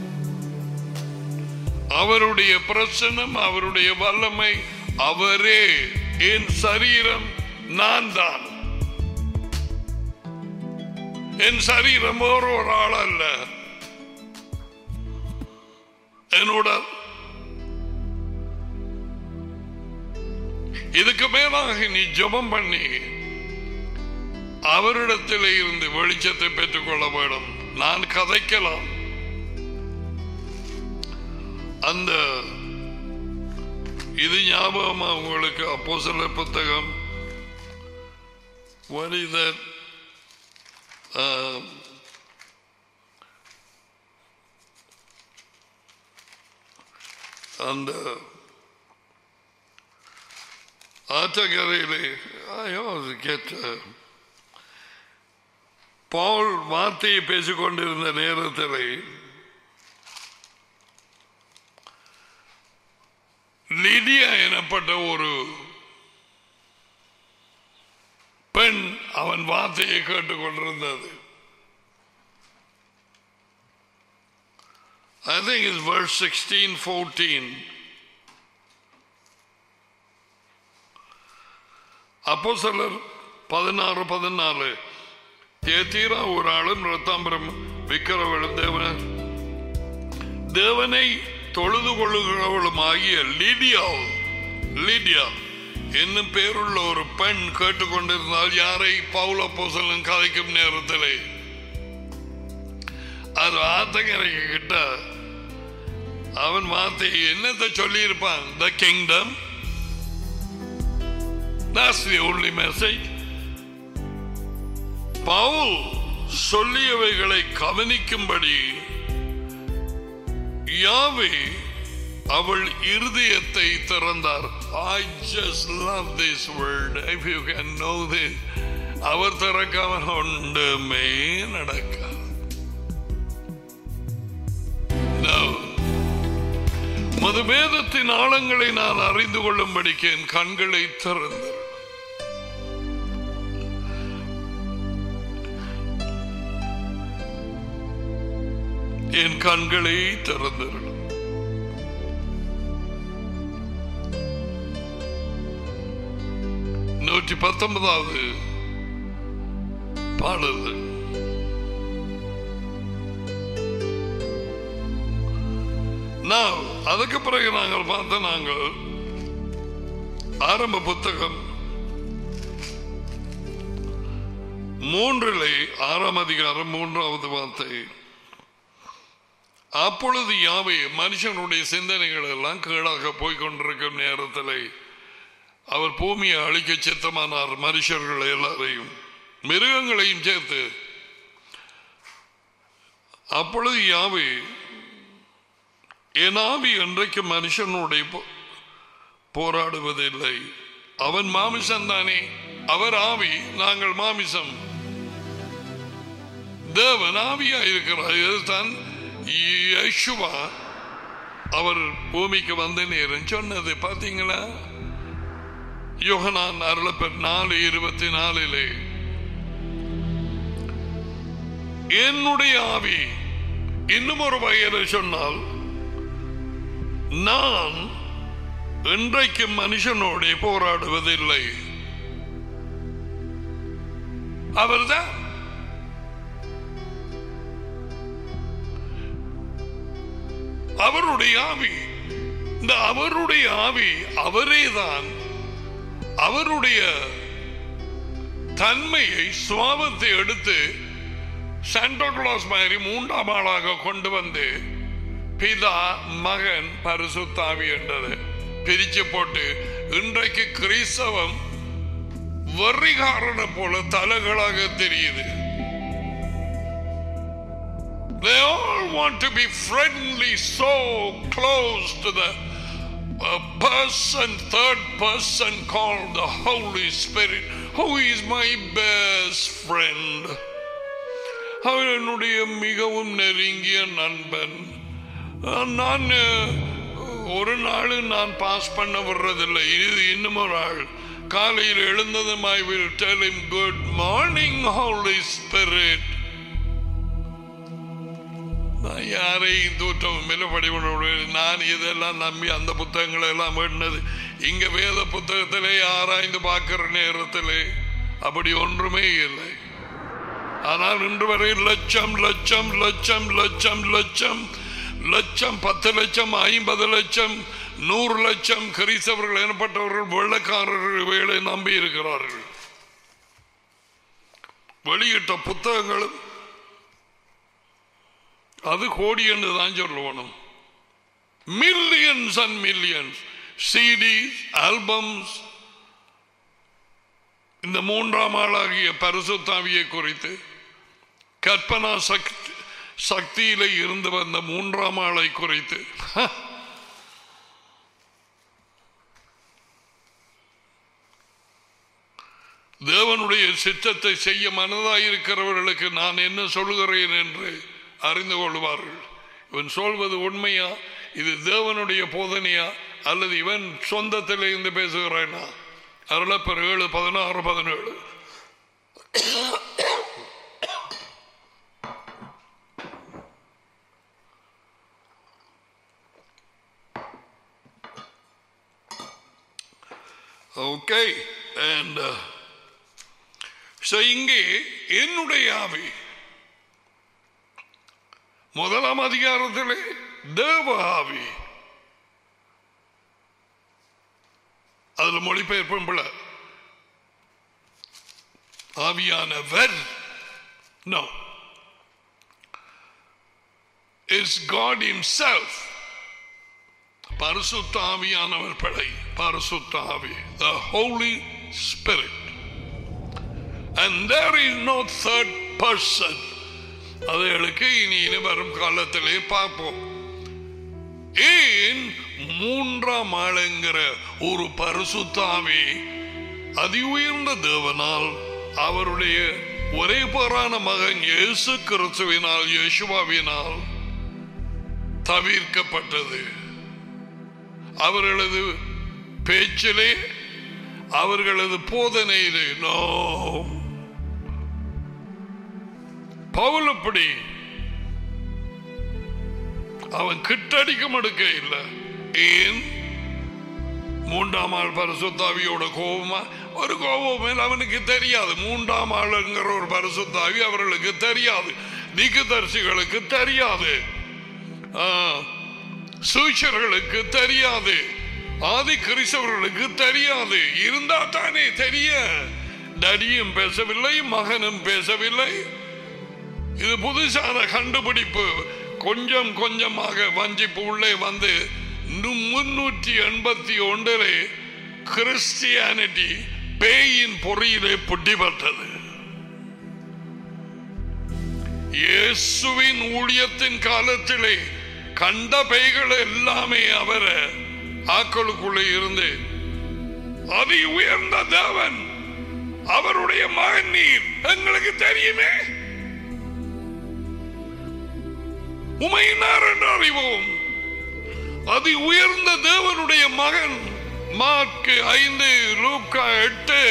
அவருடைய பிரசனம் அவருடைய வல்லமை அவரே என் சரீரம் நான் தான் என் சரீரம் வேற ஒரு ஆள் அல்ல என்னோட இதுக்கு மேலாக நீ ஜெபம் பண்ணி அவரிடத்திலே இருந்து வெளிச்சத்தை பெற்றுக்கொள்ள வேண்டும் நான் கதைக்கலாம் அந்த இது ஞாபகமா உங்களுக்கு அப்போ சில புத்தகம் What is that? Um, அந்த ஆற்றங்கரையிலே I always get uh, Pavul வார்த்தையை பேசிக்கொண்டிருந்த நேரத்தில் லிடியா எனப்பட்ட ஒரு பெண் அவன் வார்த்தையை கேட்டுக்கொண்டிருந்தது I think it's verse 16, 14. அப்போ சிலர் பதினாறு பதினாலு தேத்தீரா ஒரு ஆளும் ரத்தாம்பரம் விக்கிரவளும் தேவன தேவனை தொழுது கொள்ளுகிறவளும் ஆகிய லிடியா லிடியா என்னும் பேருள்ள ஒரு பெண் கேட்டுக்கொண்டிருந்தால் யாரை பவுல போசலன் கதைக்கும் நேரத்திலே அது ஆத்தங்கரைக்கு கிட்ட அவன் வார்த்தை என்னத்தை சொல்லியிருப்பான் the kingdom That's the only message. Paul சொல்லியவைகளை கவனிக்கும்படி யாவே அவள் இருதயத்தை திறந்தார் I just love this word. If you can know this. அவர் திறக்காமல் ஒன்றுமே நடக்காது No. மது வேதத்தின் ஆழங்களை நான் அறிந்து கொள்ளும்படிக்கு என் கண்களை திறந்து என் கண்களை திறந்திருடும் நூற்றி பத்தொன்பதாவது பாடல்கள் Now, அதுக்கு பிறகு நாங்கள் பார்த்த நாங்கள் ஆரம்ப புத்தகம் மூன்றிலே ஆறாம் அதிகாரம் மூன்றாவது வார்த்தை அப்பொழுது யாவை மனுஷனுடைய சிந்தனைகள் எல்லாம் கீழாக போய்கொண்டிருக்கும் நேரத்தில் அவர் பூமியை அழிக்க சித்தமானார் மனுஷர்கள் எல்லாரையும் மிருகங்களையும் சேர்த்து அப்பொழுது யாவே என் ஆவி என்றைக்கு மனுஷனுடைய போ- போராடுவதில்லை அவன் மாமிசம் தானே அவர் ஆவி நாங்கள் மாமிசம் தேவன் ஆவியா இருக்கிறார் இதுதான் யேசுவா அவர் பூமிக்கு வந்த நேரம் சொன்னது பாத்தீங்களா யோகனான் அருளப்பர் நாலு இருபத்தி நாலிலே என்னுடைய ஆவி இன்னும் ஒரு வகையில் சொன்னால் நான் இன்றைக்கு மனுஷனோட போராடுவதில்லை அவர்தான் அவருடைய ஆவி இந்த அவருடைய ஆவி அவரேதான் அவருடைய தன்மையை சுவாபத்தை எடுத்து சாண்டா கிளாஸ் மாதிரி மூன்றாம் ஆளாக கொண்டு வந்து பிதா மகன் பரிசுத்தாவி என்றது பிரிச்சு போட்டு இன்றைக்கு கிறிஸ்தவம் வெறிகாரனை போல தலைகளாக தெரியுது They all want to be friendly, so close to the uh, person, third person called the Holy Spirit, who is my best friend. அவர் என்னுடைய மிகவும் நெருங்கிய நண்பன் அஹ், நான் அஹ், ஒரு நாள் நான் பாஸ் பண்ண விடுறதில்லை இது இன்னும் ஒரு ஆள் காலையில் எழுந்ததும் I will tell him good morning holy spirit நான் யாரையும் தூற்றவும் இல்லை படிவனுடைய நான் இதெல்லாம் நம்பி அந்த புத்தகங்களை எல்லாம் வேண்டினது இங்க வேத புத்தகத்திலே ஆராய்ந்து பார்க்கிற நேரத்திலே அப்படி ஒன்றுமே இல்லை ஆனால் இன்று வரை லட்சம் லட்சம் லட்சம் லட்சம் லட்சம் லட்சம் பத்து லட்சம் ஐம்பது லட்சம் நூறு லட்சம் கிறிஸ்தவர்கள் எனப்பட்டவர்கள் வெள்ளக்காரர்கள் வேலை நம்பி இருக்கிறார்கள் வெளியிட்ட புத்தகங்களும் அது கோடி என்று தான் சொல்லணும் millions and millions CDs albums இந்த மூன்றாம் ஆளாகிய பரிசுத்தாவியை குறித்து கற்பனா சக்தி சக்தியில இருந்து வந்த மூன்றாம் ஆளை குறித்து ஹ! தேவனுடைய சித்தத்தை செய்ய மனதாயிருக்கிறவர்களுக்கு நான் என்ன சொல்லுகிறேன் என்று அறிந்து கொள்வார்கள் இவன் சொல்வது உண்மையா இது தேவனுடைய போதனையா அல்லது இவன் சொந்தத்தில் இருந்து பேசுகிறானா அருளப்பர் ஏழு பதினாறு பதினேழு ஓகே அண்ட் ஸோ இங்கே என்னுடைய ஆவி முதலாம் அதிகாரத்திலே தேவ ஆவி அதுல மொழிபெயர்ப்பும் பிள்ளை ஆவியானவர் நோ இஸ் காட் himself பரிசுத்த ஆவியானவர் படை பரிசுத்த ஆவி the holy spirit and there is no third person அதுகளுக்கு இனி இனி வரும் காலத்திலே பார்ப்போம் ஏன் மூன்றாம் ஆளுங்கிற ஒரு பரிசுத்தாவி அதி உயர்ந்த தேவனால் அவருடைய ஒரே பேரான மகன் இயேசு கிறிஸ்துவினால் இயேசுவாவினால் தவிர்க்கப்பட்டது அவர்களது பேச்சிலே அவர்களது போதனையிலே நோ பவுல் அப்படி அவன் கிட்டடிக்க மடுக்க இல்லை ஏன் மூன்றாம் ஆள் பரிசுத்தாவியோட கோபமா ஒரு கோபம் மேல் அவனுக்கு தெரியாது மூன்றாம் ஆளுங்கிற ஒரு பரிசுத்தாவி அவர்களுக்கு தெரியாது திக்குதர்சிகளுக்கு தெரியாது ஆ, சூச்சர்களுக்கு தெரியாது ஆதி கிறிஸ்தவர்களுக்கு தெரியாது இருந்தா தானே தெரிய டடியும் பேசவில்லை மகனும் பேசவில்லை இது புதுசான கண்டுபிடிப்பு கொஞ்சம் கொஞ்சமாக வஞ்சிப்பு உள்ளே வந்து நு- முன்னூற்றி எண்பத்தி ஒன்றிலே கிறிஸ்டியானிட்டி பேயின் பொறியிலே புட்டிப்பட்டது இயேசுவின் ஊழியத்தின் காலத்திலே கண்ட பெய்கள் எல்லாமே அவர ஆக்களுக்குள்ளே இருந்து அதி உயர்ந்த தேவன் அவருடைய மகன் நீர் எங்களுக்கு தெரியுமே உமையினார் என்று அறிவோம் அதி உயர்ந்த தேவனுடைய மகன் மார்க்கு ஐந்து லூக்கா எட்டு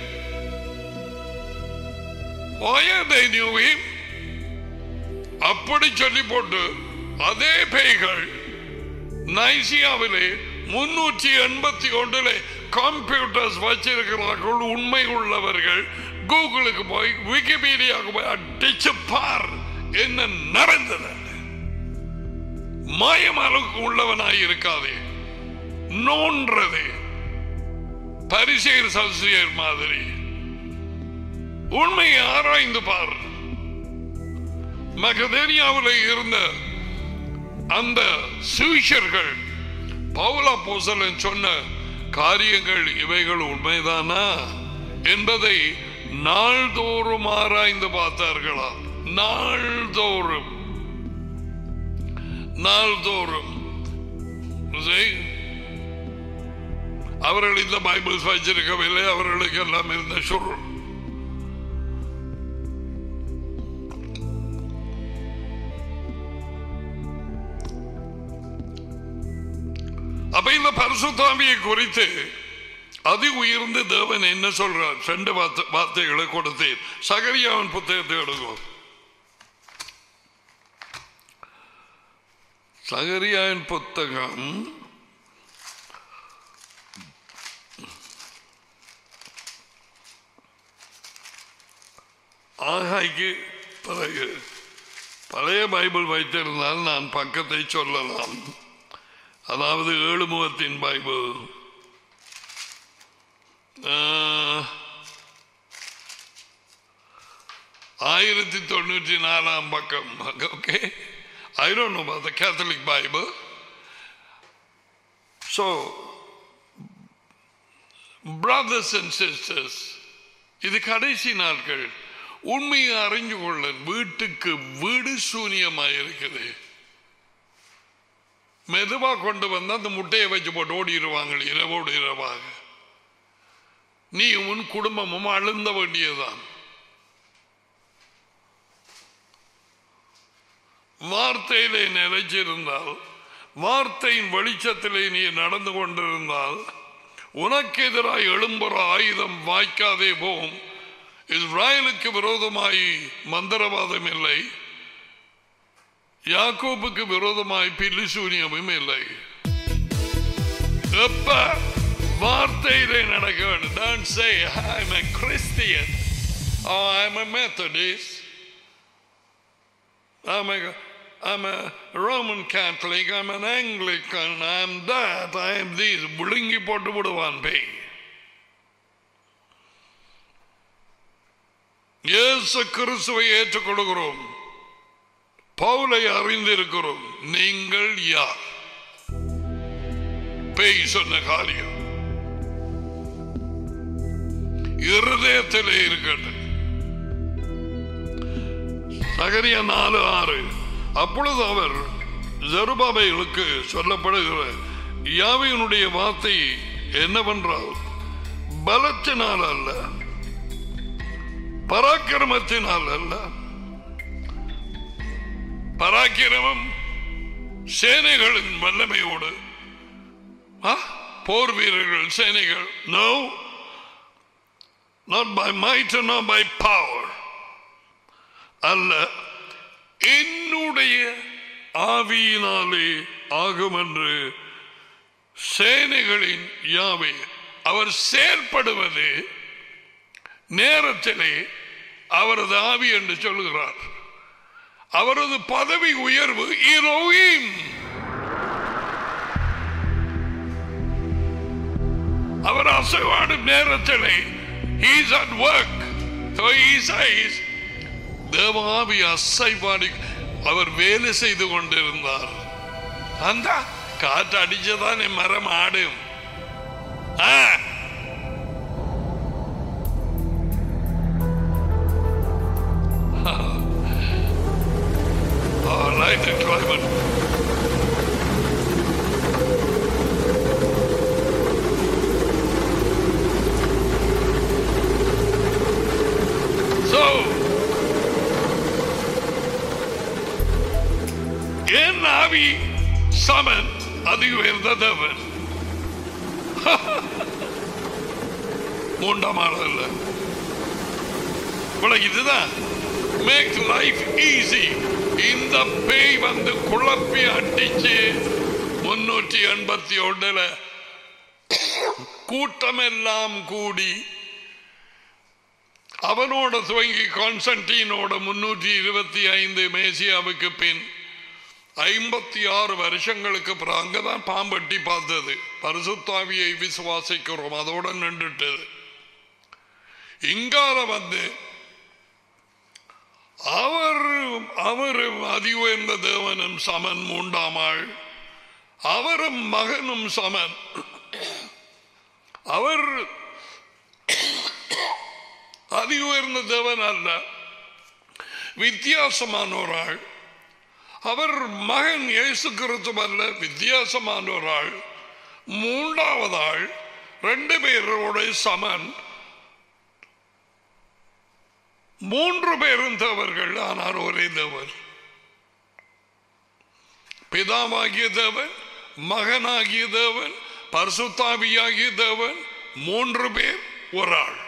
Why knew him? அப்படி சொல்லி போட்டு அதே பேய்கள் நைசியாவிலே முன்னூற்றி எண்பத்தி ஒன்றில் கம்ப்யூட்டர்ஸ் வச்சிருக்கிறார்கள் உண்மை உள்ளவர்கள் கூகுளுக்கு போய் விக்கிபீடியாவுக்கு போய் அடிச்சு பார் என்ன நடந்தது மாயமலுக்கு உள்ளவனாய் இருக்காதே நோன்றது பரிசெயர் சல்சியர் மாதிரி உண்மையை ஆராய்ந்து பார் மகதேனியாவில் இருந்த அந்த சுவிஷர்கள் பவுலா போசலன் சொன்ன காரியங்கள் இவைகள் உண்மைதானா என்பதை நாள்தோறும் ஆராய்ந்து பார்த்தார்களா நாள்தோறும் நாள்தோறும் சரி. அவர்கள் இந்த பைபிள்ஸ் வச்சிருக்கவில்லை அவர்களுக்கு எல்லாம் இருந்த சுருள் அப்ப இந்த பரிசுத்தாவியை குறித்து அதி உயர்ந்த தேவன் என்ன சொல்றார் ரெண்டு வார்த்தை- வார்த்தைகளை கொடுத்தேன் சகரியாவின் புத்தகத்தை எடுக்கும் சகரியாவின் புத்தகம் ஆகாய்க்கு பிறகு பழைய பைபிள் வைத்திருந்தால் நான் பக்கத்தை சொல்லலாம் அதாவது ஏழு முகத்தின் பைபிள் ஆஹ், ஆயிரத்தி தொண்ணூற்றி நாலாம் பக்கம் okay I don't know about the Catholic Bible. So, brothers and sisters, இது கடைசி நாட்கள் உண்மையை அறிஞ்சு கொள்ள வீட்டுக்கு வீடு சூனியமாக இருக்குது மெதுவா கொண்டு வந்து அந்த முட்டையை வச்சு போட்டு ஓடிடுவாங்க இரவோடு இரவாக நீ உன் குடும்பமும் அழுந்த வேண்டியதுதான் வார்த்தையிலே நிலைச்சிருந்தால் வார்த்தையின் வெளிச்சத்திலே நீ நடந்து கொண்டிருந்தால் உனக்கு எதிராக எழும்புற ஆயுதம் வாய்க்காதே போகும் இஸ்ராயலுக்கு விரோதமாய் மந்திரவாதம் இல்லை யாக்கோபுக்கு விரோதமாய் பில்லிசூனியமும் இல்லை எப்ப வார்த்தையிலே நடக்க வேண்டும் Don't say I'm a Christian or I'm a Methodist I'm a I'm a Roman Catholic I'm an Anglican I'm that I'm this விழுங்கி போட்டு விடுவான் பேய் இயேசு கிறிஸ்துவை ஏற்றுக்கொள்கிறோம் பவுலை அறிந்திருக்கிறோம் நீங்கள் யார் பேய் சொன்ன காரியம் இருதயத்திலே இருக்கட்டும் சகரிய நாலு ஆறு அப்பொழுது அவர் ஜெருபாபைகளுக்கு சொல்லப்படுகிற யாவையினுடைய வார்த்தை என்னவென்றால் பலத்தினால் அல்ல பராக்கிரமத்தினால் அல்ல பராக்கிரமம் சேனைகளின் வல்லமையோடு ஆ? போர் வீரர்கள் சேனைகள் no not by might or not by power அல்ல என்னுடைய ஆவியினாலே ஆகும் என்று சேனைகளின் யாவை அவர் செயல்படுவது நேரத்திலே அவரது ஆவி என்று சொல்லுகிறார் அவரது பதவி உயர்வு இரோயின் அவர் அசைவாடும் நேரத்திலே he's at work so he says தேவாவி அசைவாடி அவர் வேலை செய்து கொண்டிருந்தார் அந்த காற்று அடிச்சதானே மரம் ஆடும் ஆ. ஆவி சமன் அதி உயர்ந்த தேவன் மூன்றாம் ஆள் அல்ல உனக்கு இதுதான் மேக் லைஃப் ஈஸி இந்த பேய் வந்து குழப்பி அடிச்சு முன்னூற்றி எண்பத்தி ஒன்றுல கூட்டமெல்லாம் கூடி அவனோட துவங்கி கான்ஸ்டன்டீனோட முன்னூற்றி இருபத்தி ஐந்து மேசியாவுக்கு பின் ஐம்பத்தி ஆறு வருஷங்களுக்கு அப்புறம் அங்கதான் பாம்பட்டி பார்த்தது பரிசுத்தாவியை விசுவாசிக்கிறோம் அதோட நின்றுட்டது இங்கால வந்து அவர் அவரும் அதி உயர்ந்த தேவனும் சமன் மூன்றாம் ஆள் அவரும் மகனும் சமன் அவர் அதி உயர்ந்த தேவன் அல்ல வித்தியாசமான ஒரு ஆள் அவர் மகன் இயேசு கிறிஸ்துவ அல்ல வித்தியாசமான ஒரு ஆள் மூன்றாவது ஆள் ரெண்டு பேரோட சமன் மூன்று பேரும் தேவர்கள் ஆனால் ஒரே தேவர் பிதாவாகிய தேவன் மகனாகிய தேவன் பரிசுத்தாவியாகிய தேவன் மூன்று பேர் ஒரு ஆள்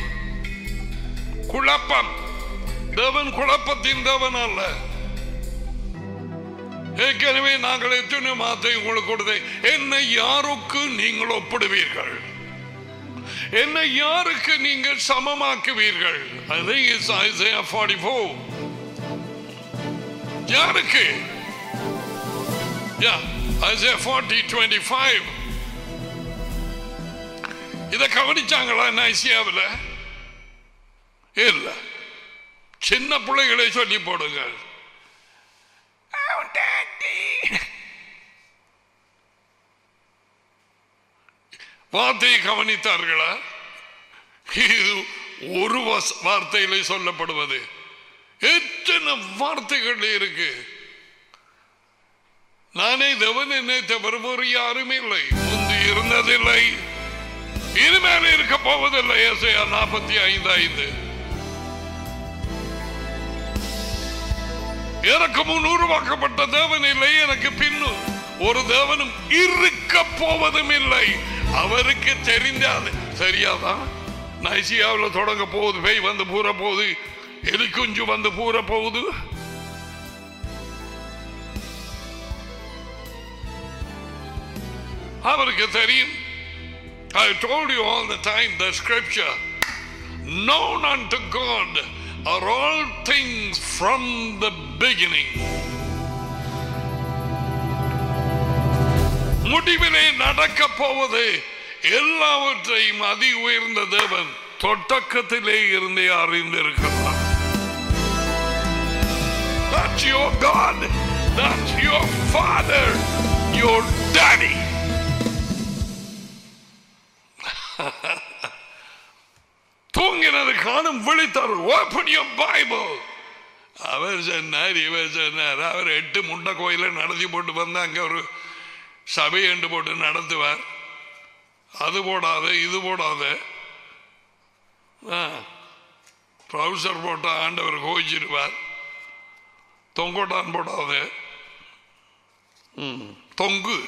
குழப்பம் தேவன் குழப்பத்தின் தேவன் அல்ல ஏற்கனவே நாங்கள் எத்தனை மாத்தை உங்களுக்கு கொடுத்தேன் என்னை யாருக்கு நீங்கள் ஒப்பிடுவீர்கள் என்னை யாருக்கு நீங்கள் சமமாக்குவீர்கள் அது இஸ் ஐசையா 44 யாருக்கு யா ஐசையா 40 25 இத கவனிச்சாங்களா ஐசியாவில் இல்ல சின்ன பிள்ளைகளை சொல்லி போடுங்க வார்த்தையை கவனித்தார்களா இது ஒரு வச- வார்த்தையிலே சொல்லப்படுவது எத்தனை வார்த்தைகள் இருக்கு நானே தேவன் என்னை தவிர வேறு யாருமே இல்லை முந்தி இருந்ததில்லை இனிமேல் இருக்க போவதில்லை ஏசையா நாற்பத்தி ஐந்து ஐந்து எனக்கு முன் உருவாக்கப்பட்ட தேவன் இல்லை எனக்கு பின்னும் ஒரு தேவனும் இருக்க போவதும் இல்லை அவருக்கு தெரிந்தாது சரியாதான் நைசியாவில் தொடங்க போகுது பேய் வந்து பூர போகுது எலிக்குஞ்சு வந்து பூர போகுது அவருக்கு தெரியும் I told you all the time the scripture known unto God are all things from the beginning. முடிவிலே நடக்க போவது எல்லாவற்றையும் அதி உயர்ந்த தேவன் தொடக்கத்திலே இருந்தே அறிந்திருக்கிறார் That's your God. That's your Father. Your Daddy. தூங்கினது காணும் விழித்தார் ஓப்பன் யோர் பைபிள் அவர் சொன்னார் இவர் சொன்னார் அவர் எட்டு முண்டை கோயிலை நடத்தி போட்டு வந்து அங்கே ஒரு சபை என்று போட்டு நடத்துவார் அது போடாத இது போடாத ட்ரௌசர் போட்ட ஆண்டவர் கோவிச்சிருவார் தொங்கோட்டான் போடாத ம், தொங்கு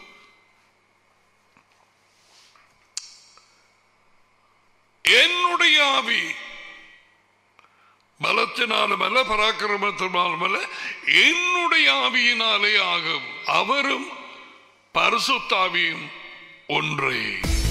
என்னுடைய ஆவி பலத்தினாலும் அல்ல பராக்கிரமத்தினாலும் அல்ல என்னுடைய ஆவியினாலே ஆகும் அவரும் பரிசுத்தாவியும் ஒன்றே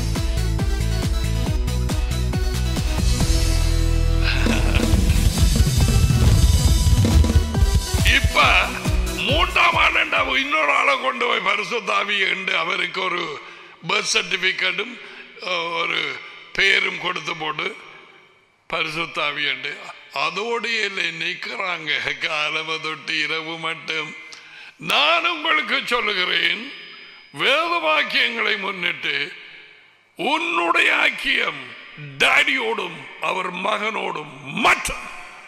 இப்ப மூன்றாம் ஆண்டா இன்னொரு ஆளை கொண்டு போய் பரிசுத்தாவி என்று அவருக்கு ஒரு பர்த் சர்டிபிகேட்டும் ஒரு பெயரும் கொடுத்து போட்டு பரிசுத்தாவி என்று அதோடு இல்லை நிற்கிறாங்க காலம தொட்டு இரவு மட்டும் நான் உங்களுக்கு சொல்லுகிறேன் வேத வாக்கியங்களை முன்னிட்டு உன்னுடைய ஐக்கியம் டாடியோடும் அவர் மகனோடும் மட்டும்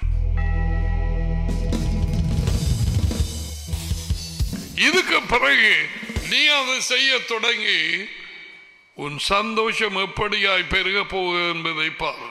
இதுக்கு பிறகு நீ அதை செய்ய தொடங்கி உன் சந்தோஷம் எப்படியாய் பெருக போகுது என்பதை பார்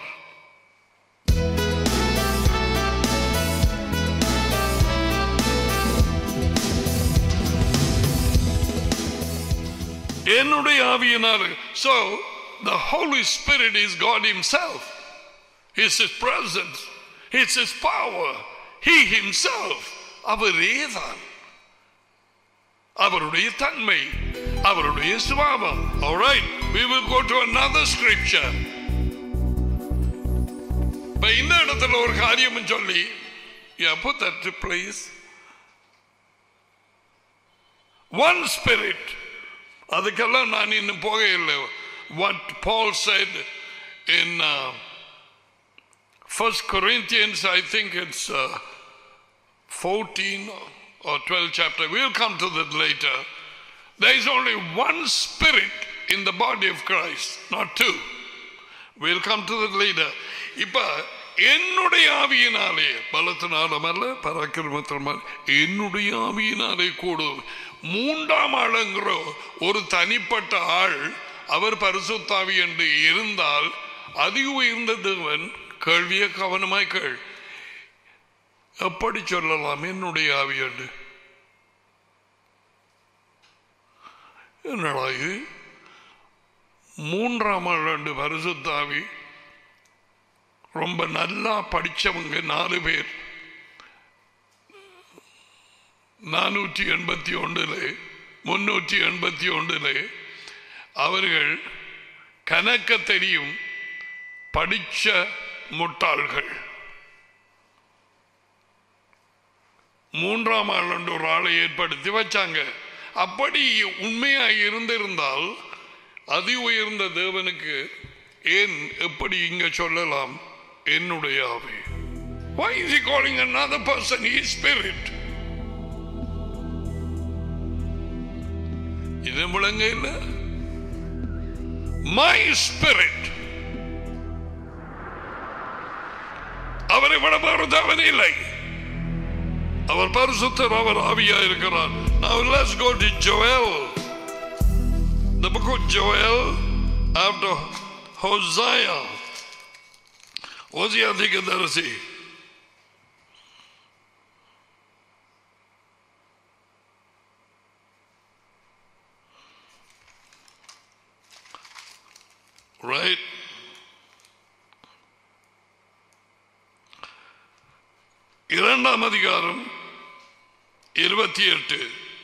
என்னுடைய ஆவியினாலே so the holy spirit is god himself it's his presence it's his power he himself அவரே தான் அவருடைய தன்மை அவருடைய சுபாவம் all right we will go to another scripture இப்ப இந்த இடத்துல ஒரு காரியம் சொல்லி yeah put that to please one spirit அதுக்கெல்லாம் நான் இன்னும் போக இல்லை what Paul said in uh, First Corinthians I think it's uh, 14 or 12 chapter we'll come to that later there is only one spirit in the body of Christ not two we'll come to that later இப்ப என்னுடைய ஆவியினாலே பலத்தினாலும் அல்ல பராக்கிரமத்தினாலும் என்னுடைய ஆவியினாலே கூடும் மூன்றாம் ஆளுங்கிற ஒரு தனிப்பட்ட ஆள் அவர் பரிசுத்தாவி என்று இருந்தால் அதிக உயர்ந்த தேவன் கேள்விய கவனமாய் கேள் எப்படி சொல்லலாம் என்னுடைய ஆவி என்று என்னடா இது மூன்றாம் ஆண்டு பரிசுத்தாவி ரொம்ப நல்லா படிச்சவங்க நாலு பேர் நானூற்றி எண்பத்தி ஒன்றில் முன்னூற்றி எண்பத்தி ஒன்றில் அவர்கள் கணக்க தெரியும் படிச்ச முட்டாள்கள் மூன்றாம் ஆண்டு ஒரு ஆளை ஏற்படுத்தி வச்சாங்க அப்படி உண்மையாக இருந்திருந்தால் அதி உயர்ந்த தேவனுக்கு ஏன் எப்படி இங்க சொல்லலாம் என்னுடைய ஆவி Why is he calling another person his spirit? இது விளங்க இல்ல மை ஸ்பிரிட் அவரை விட வேறு தேவன் இல்லை அவர் பரிசுத்தர் அவர் ஆவியா இருக்கிறார் Now let's go to Joel. The book of Joel after Hosea. Hosea தீர்க்கதரிசி Right? இரண்டாம் அதிகாரம் இருபத்தி எட்டு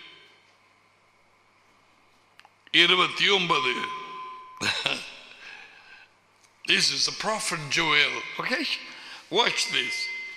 இருபத்தி ஒன்பது This is the prophet Joel. Okay? Watch this.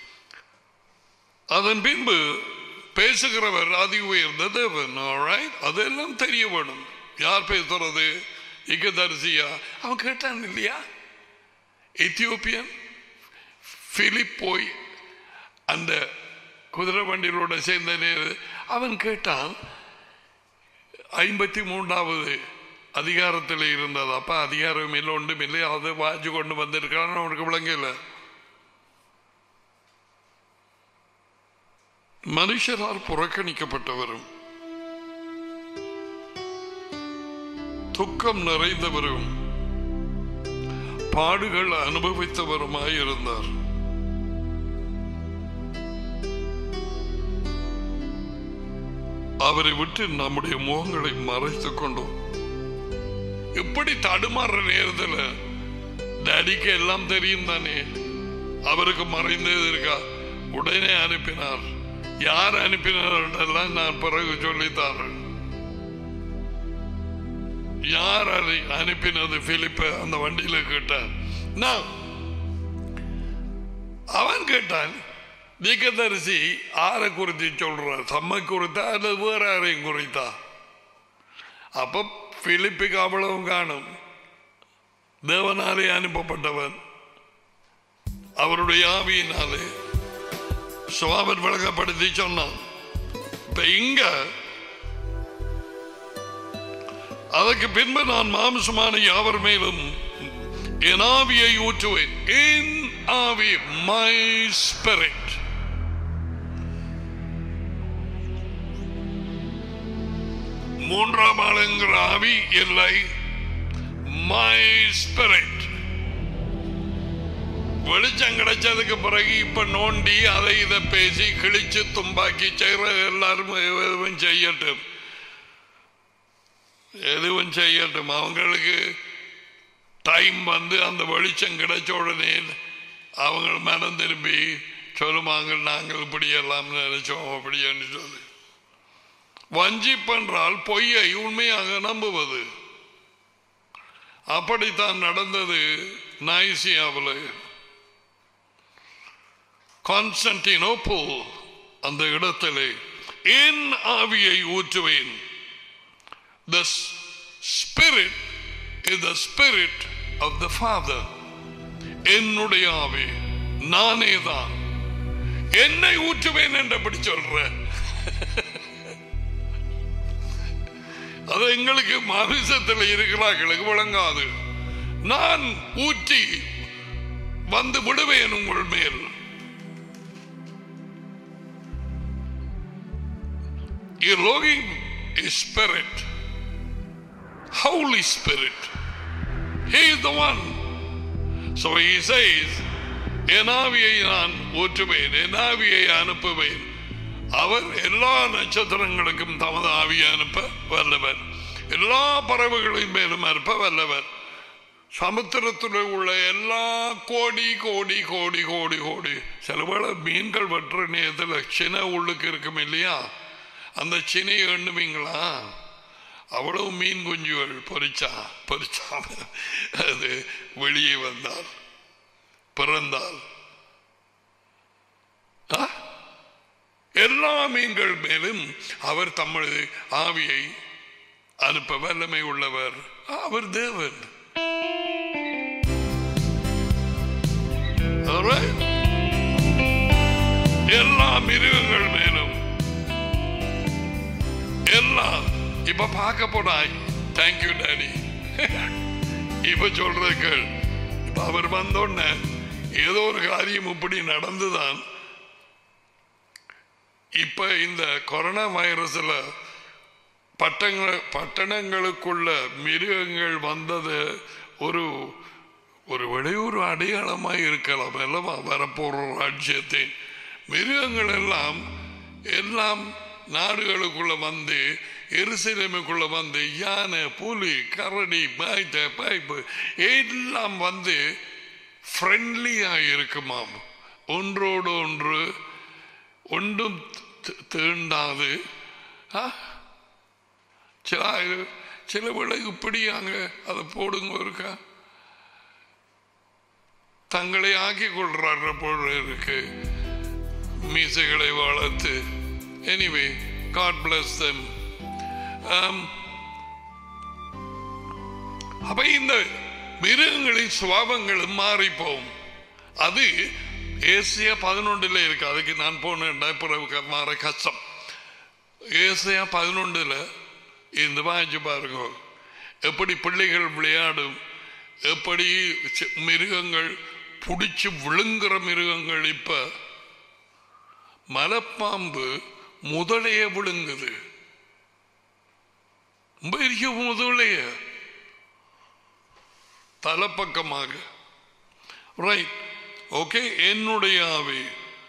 அதன் பின்பு பேசுகிறவர் அதி உயர்ந்த தேவன் alright? அதெல்லாம் தெரிய வேணும் யார் பேசுறது இகதரிசியா அவன் கேட்டான் இல்லையா எத்தியோப்பியன் பிலிப் போய் அந்த குதிரை வண்டிகளோட சேர்ந்த நேரு அவன் கேட்டான் ஐம்பத்தி மூன்றாவது அதிகாரத்தில் இருந்தது அப்ப அதிகாரம் இல்லை ஒன்றும் இல்லை அதை வாஜி கொண்டு வந்திருக்கான்னு அவனுக்கு விளங்கல மனுஷரால் புறக்கணிக்கப்பட்டவரும் துக்கம் நிறைந்தவரும் பாடுகள் அனுபவித்தவருமாய் இருந்தார் அவரை விட்டு நம்முடைய முகங்களை மறைத்துக் கொண்டோம் எப்படி தடுமாறுற நேரத்தில் டேடிக்கு எல்லாம் தெரியும் தானே அவருக்கு மறைந்தது இருக்கா உடனே அனுப்பினார் யார் அனுப்பினார் எல்லாம் நான் பிறகு சொல்லித்தாரேன் யார் அதை அனுப்பினது பிலிப்ப அந்த வண்டியில கேட்டார் நான் அவன் கேட்டான் தீக்கதரிசி ஆரை குறித்து சொல்ற தம்மை குறித்தா அல்லது வேற யாரையும் குறித்தா அப்ப பிலிப்புக்கு அவ்வளவும் காணும் தேவனாலே அனுப்பப்பட்டவன் அவருடைய ஆவியினாலே சுவாபன் விளக்கப்படுத்தி சொன்னான் இப்ப இங்க அதற்கு பின்பு நான் மாம்சமான யாவர் மேலும் என் ஆவியை ஊற்றுவேன் என் ஆவி மை ஸ்பிரிட் மூன்றாம் ஆளுங்கிற ஆவி இல்லை மை ஸ்பிரிட் வெளிச்சம் கிடைச்சதுக்கு பிறகு இப்ப நோண்டி அதை இதை பேசி கிழிச்சு தும்பாக்கி செய்யற எல்லாரும் எதுவும் செய்யட்டும் எதுவும் செய்யட்டும் அவங்களுக்கு டைம் வந்து அந்த வெளிச்சம் கிடைச்ச உடனே அவங்க மனம் திரும்பி சொல்லுவாங்க நாங்கள் இப்படி எல்லாம் நினைச்சோம் அப்படின்னு சொல்லி வஞ்சிப்பென்றால் பொய்யை உண்மையாக நம்புவது அப்படித்தான் நடந்தது நாய்சியாவில் கான்ஸ்டன்டினோப்போல் அந்த இடத்திலே என் ஆவியை ஊற்றுவேன் the s- spirit is the spirit of the father என்னுடைய ஆவி நானே தான் என்னை ஊற்றுவேன் என்றபடி சொல்ற அது எங்களுக்கு மாமிசத்தில் இருக்கிறார்களுக்கு விளங்காது நான் ஊற்றி வந்து விடுவேன் உங்கள் மேல் Elohim is spirit. Holy Spirit. He is the one. So he says, என் ஆவியை நான் ஊற்றுவேன் என் ஆவியை அனுப்புவேன் அவர் எல்லா நட்சத்திரங்களுக்கும் தமது ஆவியை அனுப்ப வல்லவர் எல்லா பறவைகளின் மேலும் அனுப்ப வல்லவர் சமுத்திரத்தில் உள்ள எல்லா கோடி கோடி கோடி கோடி கோடி சில வேளை மீன்கள் வெட்டுற நேரத்தில் சின உள்ளுக்கு இருக்கும் இல்லையா அந்த சினையை எண்ணுவீங்களா அவ்வளவு மீன் குஞ்சுகள் பொறிச்சா பொறிச்சாம அது வெளியே வந்தால் பிறந்தால் ஆ? எல்லா மீன்கள் மேலும் அவர் தமது ஆவியை அனுப்ப வல்லமை உள்ளவர் அவர் தேவன் Alright? எல்லா மிருகங்கள் மேலும் எல்லாம் இப்ப பார்க்க போனாய் தேங்க்யூ டாடி இப்ப சொல்றது கேள் இப்ப அவர் வந்தோடனே ஏதோ ஒரு காரியம் இப்படி நடந்துதான் இப்ப இந்த கொரோனா வைரஸ்ல பட்டங்க பட்டணங்களுக்குள்ள மிருகங்கள் வந்தது ஒரு ஒரு வெளியூர் அடையாளமாக இருக்கலாம் அல்லவா வரப்போற ராஜ்யத்தை மிருகங்கள் எல்லாம் எல்லாம் நாடுகளுக்குள்ள வந்து எருசலேமுக்குள்ள வந்து யானை புலி கரடி பாய்த்த பாய்ப்பு எல்லாம் வந்து ஃப்ரெண்ட்லியாக இருக்குமாம் ஒன்றோடு ஒன்று ஒன்றும் தி- தீண்டாது ஆ? சில சில விலகு இப்படியாங்க அதை போடுங்க இருக்கா தங்களை ஆக்கிக் கொள்றார் போல இருக்கு மீசைகளை வளர்த்து எனிவே காட் பிளஸ் தெம் அப்ப இந்த மிருகங்களின் சுவாபங்களும் மாறிப்போம் அது ஏசியா பதினொன்றுல இருக்கு அதுக்கு நான் போனேன் பிறகு மாற கஷ்டம் ஏசியா பதினொன்றுல இந்த வாய்ச்சி பாருங்க எப்படி பிள்ளைகள் விளையாடும் எப்படி சி- மிருகங்கள் பிடிச்சு விழுங்குற மிருகங்கள் இப்ப மலைப்பாம்பு முதலைய விழுங்குது பெரிய முதலைய தலைப்பக்கமாக ரைட் ஓகே என்னுடைய ஆவி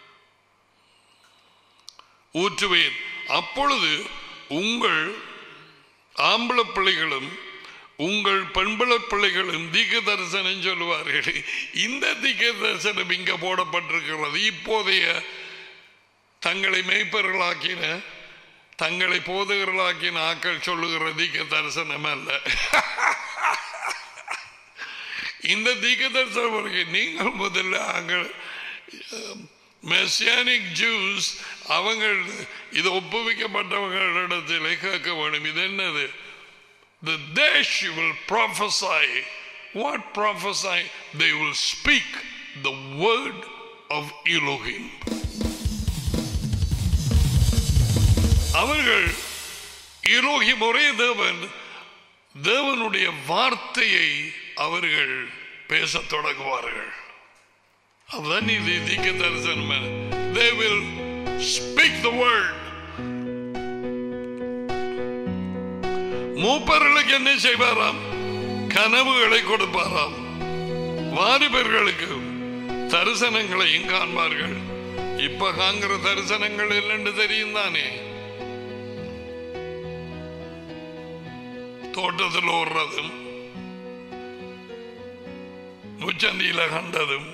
ஊற்றுவேன் அப்பொழுது உங்கள் ஆம்பள பிள்ளைகளும் உங்கள் பெண்பிள பிள்ளைகளும் தீக்க தரிசனம் சொல்லுவார்கள் இந்த தீக்க தரிசனம் இங்க போடப்பட்டிருக்கிறது இப்போதைய தங்களை மெய்ப்பர்களாக்கின தங்களை போதகர்களாக்கின ஆக்கள் சொல்லுகிற தீக்க தரிசனம் அல்ல இந்த தீக்க தரிசனம் இருக்கு நீங்கள் முதல்ல அங்கள் மெசியானிக் ஜூஸ் அவங்க இது ஒப்புவிக்கப்பட்டவங்களிடத்தில் கேட்க வேண்டும் இது என்னது the dash will prophesy what prophesy they will speak the word of Elohim அவர்கள் எலோகிம் ஒரே தேவன் தேவனுடைய வார்த்தையை அவர்கள் பேசத் தொடங்குவார்கள் அதுதான் இது தீக்க தரிசனம் they will speak the word மூப்பர்களுக்கு என்ன செய்வாராம் கனவுகளை கொடுப்பாராம் வாலிபர்களுக்கு தரிசனங்களையும் காண்பார்கள் இப்ப காங்கிற தரிசனங்கள் இல்லைன்னு தெரியும் தானே தோட்டத்தில் ஓடுறதும் முச்சந்தியில கண்டதும்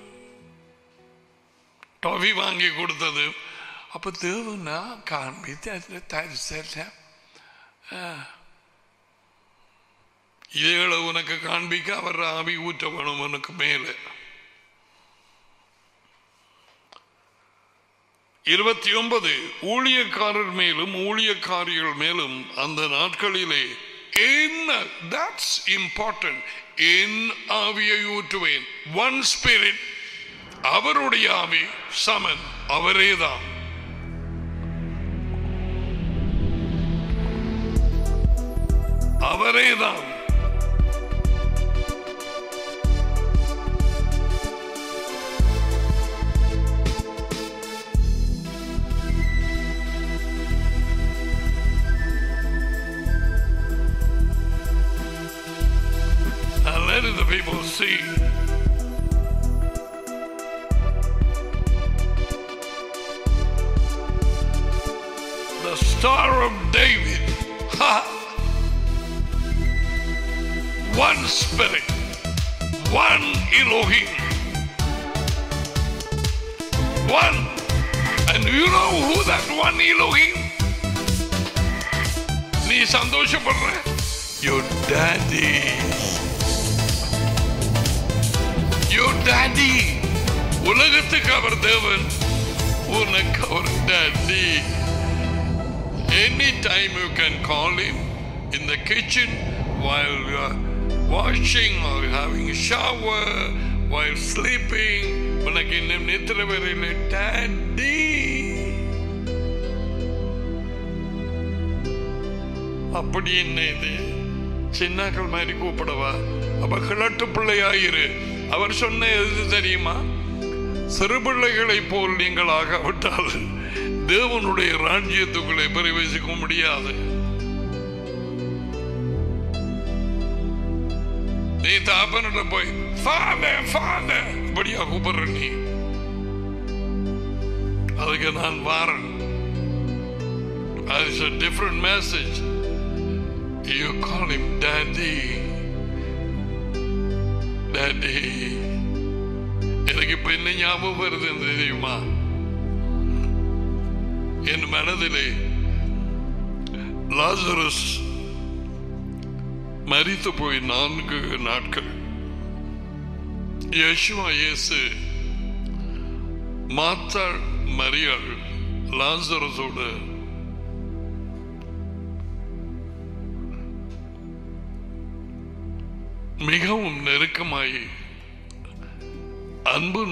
டாஃபி வாங்கி கொடுத்தது அப்ப தேவனா காண்பித்து அதில் தரிசல இதுகளை உனக்கு காண்பிக்க அவர் ஆவி ஊற்ற வேணும் உனக்கு மேலே இருபத்தி ஒன்பது ஊழியக்காரர் மேலும் ஊழியக்காரிகள் மேலும் அந்த நாட்களிலே என்ன தட்ஸ் இம்பார்ட்டன்ட் என் ஆவியை ஊற்றுவேன் ஒன் ஸ்பிரிட் அவருடைய ஆவி சமன் அவரேதான் அவரேதான் and let the people see. The Star of David. Ha! One Spirit, one Elohim, one. And you know who that one Elohim? நீ சந்தோஷப்படுற your daddy your daddy உலகத்துக்கு அவர் தேவன் உனக்கு அவர் daddy anytime you can call him in the kitchen while you are washing or having a shower while sleeping உனக்கு இன்னும் நித்திர வரையில் daddy அப்படி என்ன இது சின்னாக்கள் மாதிரி கூப்பிடவா அப்ப கிழட்டு பிள்ளையாயிரு அவர் சொன்ன எது தெரியுமா சிறு பிள்ளைகளைப் போல் நீங்கள் ஆகாவிட்டால் தேவனுடைய ராஜ்யத்துக்குள்ளே பிரவேசிக்க முடியாது நீ தாப்பனிட போய் ஃபாதர் ஃபாதர் இப்படியா கூப்பிடுற நீ அதுக்கு நான் வாரன் That is a different message. You call him daddy. Daddy. எனக்கு இப்ப என்ன ஞாபகம் வருது தெரியுமா என் மனதிலே லாசரஸ் மரித்து போய் நான்கு நாட்கள் யேசுவா இயேசு மாத்தாள் மரியாள் லாசரஸோடு மிகவும் நெருக்கமாய் அன்பு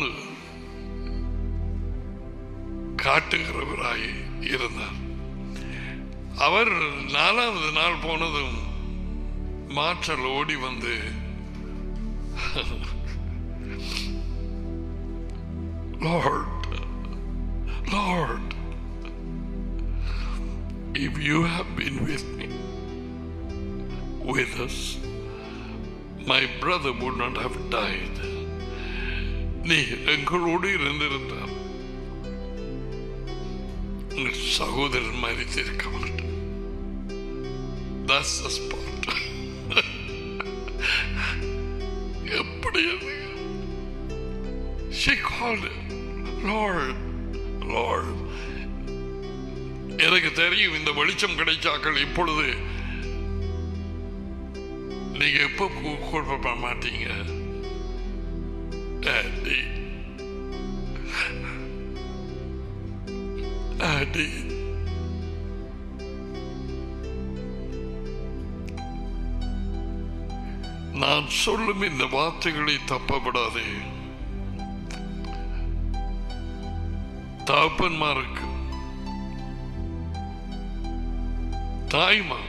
காட்டுகிறவராய் இருந்தார் அவர் நாலாவது நாள் போனதும் மாற்றல் ஓடி வந்து Lord, Lord, if you have been with me, with us, my brother would not have died. நீ எங்களோடு இருந்திருந்தார் உங்கள் சகோதரன் மறித்திருக்க மாட்டான் That's the spot. எப்படி அது She called him, Lord, Lord. எனக்கு தெரியும் இந்த வெளிச்சம் கிடைச்சாக்கள் இப்பொழுது நீங்க எப்ப கூப்பிட மாட்டீங்க Daddy. Daddy. நான் சொல்லும் இந்த வார்த்தைகளை தப்பப்படாதே தாப்பன்மாருக்கு தாய்மார்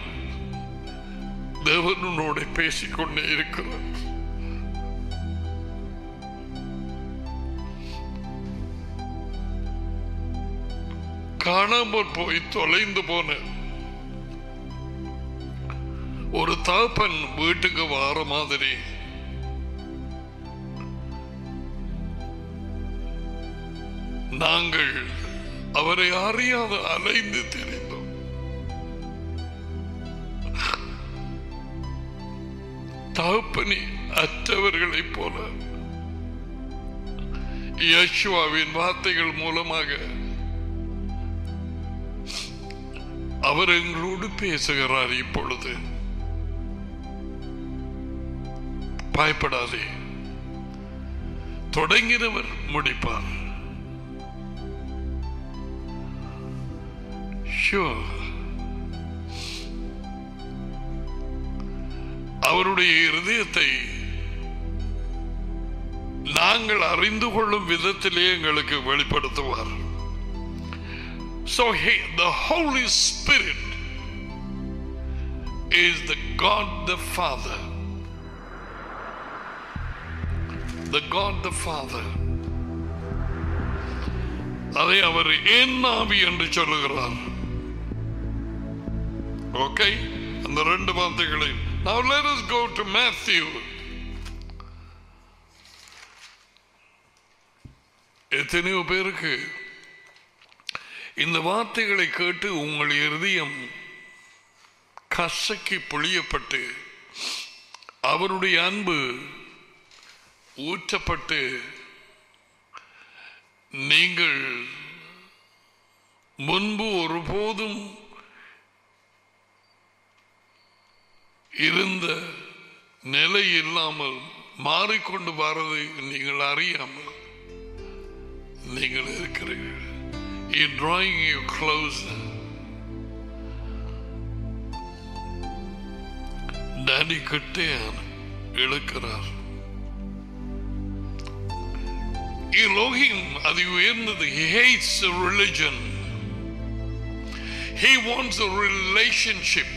தேவனோட பேசிக்கொண்டே இருக்கிறார் காணாமல் போய் தொலைந்து போன ஒரு தாப்பன் வீட்டுக்கு வார மாதிரி நாங்கள் அவரை அறியாத அலைந்து தெரிந்தோம் தகப்பனி அற்றவர்களைப் போல யேசுவாவின் வார்த்தைகள் மூலமாக அவர் எங்களோடு பேசுகிறார் இப்பொழுது பயப்படாதே தொடங்கினவர் முடிப்பார் Sure. அவருடைய இருதயத்தை நாங்கள் அறிந்து கொள்ளும் விதத்திலே எங்களுக்கு வெளிப்படுத்துவார் So he, the Holy Spirit is the God the Father. The God the Father. அதை அவர் என் ஆவி என்று சொல்லுகிறார் ஓகே அந்த ரெண்டு வார்த்தைகளை Now let us go to Matthew. எத்தனையோ பேருக்கு இந்த வார்த்தைகளை கேட்டு உங்கள் இருதயம் கசக்கி புளியப்பட்டு அவருடைய அன்பு ஊற்றப்பட்டு நீங்கள் முன்பு ஒருபோதும் இருந்த நிலை இல்லாமல் மாறிக்கொண்டு வரதை நீங்கள் அறியாமல் நீங்கள் இருக்கிறீர்கள் in drawing you closer. Daddy கிட்டே இழுக்கிறார் Elohim அது உயர்ந்தது he hates a religion he wants a relationship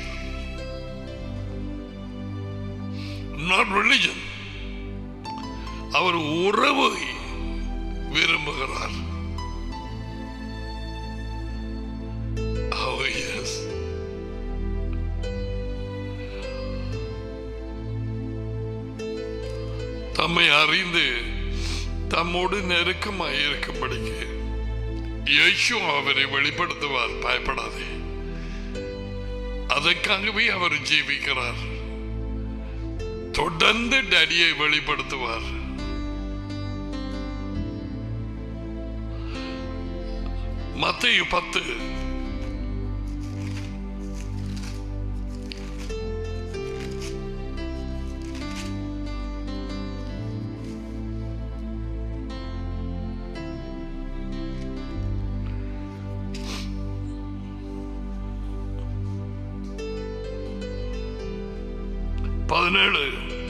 not religion அவர் உறவை விரும்புகிறார் Oh, yes. தம்மை அறிந்து தம்மோடு நெருக்கமாய் இருக்கும்படிக்கு இயேசு அவரை வெளிப்படுத்துவார் பயப்படாதே அதற்காகவே அவர் ஜீவிக்கிறார் தொடர்ந்து டடியை வெளிப்படுத்துவார் மத்திய பத்து பதினேழு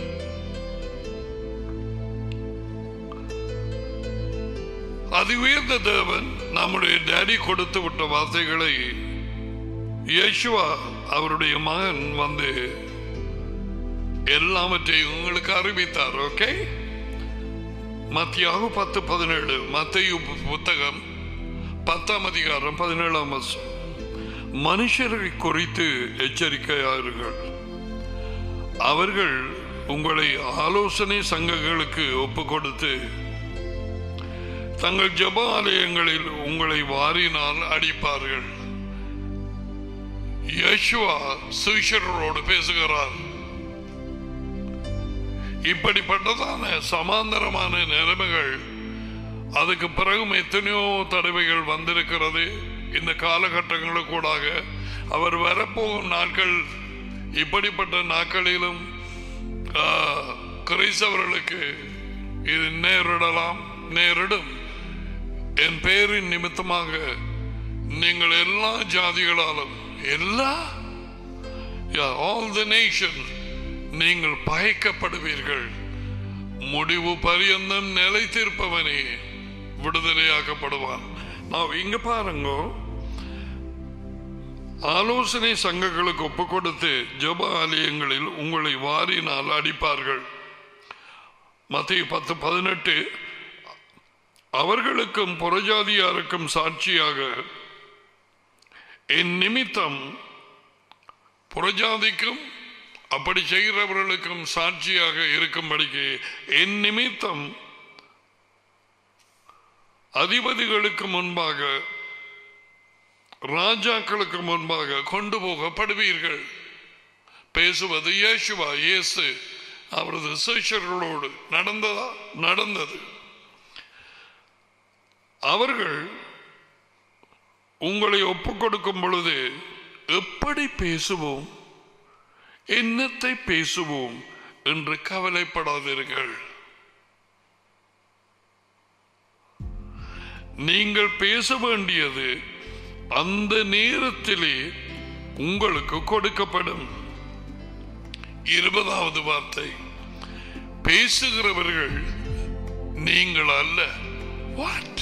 அது உயர்ந்த தேவன் நம்முடைய டேடி கொடுத்து விட்ட வார்த்தைகளை யேசுவா அவருடைய மகன் வந்து எல்லாவற்றையும் உங்களுக்கு அறிவித்தார் ஓகே மத்தியாக பத்து பதினேழு மத்திய புத்தகம் பத்தாம் அதிகாரம் பதினேழாம் வருஷம் மனுஷரை குறித்து எச்சரிக்கையார்கள் அவர்கள் உங்களை ஆலோசனை சங்கங்களுக்கு ஒப்பு கொடுத்து தங்கள் ஜப ஆலயங்களில் உங்களை வாரினால் அடிப்பார்கள் யேசுவா சுவிஷரோடு பேசுகிறார் இப்படிப்பட்டதான சமாந்தரமான நிலைமைகள் அதுக்கு பிறகும் எத்தனையோ தடவைகள் வந்திருக்கிறது இந்த காலகட்டங்களுக்கூடாக அவர் வரப்போகும் நாட்கள் இப்படிப்பட்ட நாட்களிலும் ஆ, கிறிஸ்தவர்களுக்கு இது நேரிடலாம் நேரிடும் என் பேரின் நிமித்தமாக நீங்கள் எல்லா ஜாதிகளாலும் எல்லா ஆல் த நேஷன் நீங்கள் பயக்கப்படுவீர்கள் முடிவு பரியந்தம் நிலைத்திருப்பவனே விடுதலையாக்கப்படுவான் நான் இங்க பாருங்க ஆலோசனை சங்கங்களுக்கு ஒப்பு கொடுத்து ஜப ஆலயங்களில் உங்களை வாரினால் அடிப்பார்கள் மத்திய பத்து பதினெட்டு அவர்களுக்கும் புறஜாதியாருக்கும் சாட்சியாக என் நிமித்தம் புறஜாதிக்கும் அப்படி செய்கிறவர்களுக்கும் சாட்சியாக இருக்கும்படிக்கு என் நிமித்தம் அதிபதிகளுக்கு முன்பாக ராஜாக்களுக்கு முன்பாக கொண்டு போகப்படுவீர்கள் பேசுவது இயேசுவா இயேசு அவரது சிஷர்களோடு நடந்ததா நடந்தது அவர்கள் உங்களை ஒப்புக் கொடுக்கும் பொழுது எப்படி பேசுவோம் என்னத்தை பேசுவோம் என்று கவலைப்படாதீர்கள் நீங்கள் பேச வேண்டியது அந்த நேரத்திலே உங்களுக்கு கொடுக்கப்படும் இருபதாவது வார்த்தை பேசுகிறவர்கள் நீங்கள் அல்ல வாட்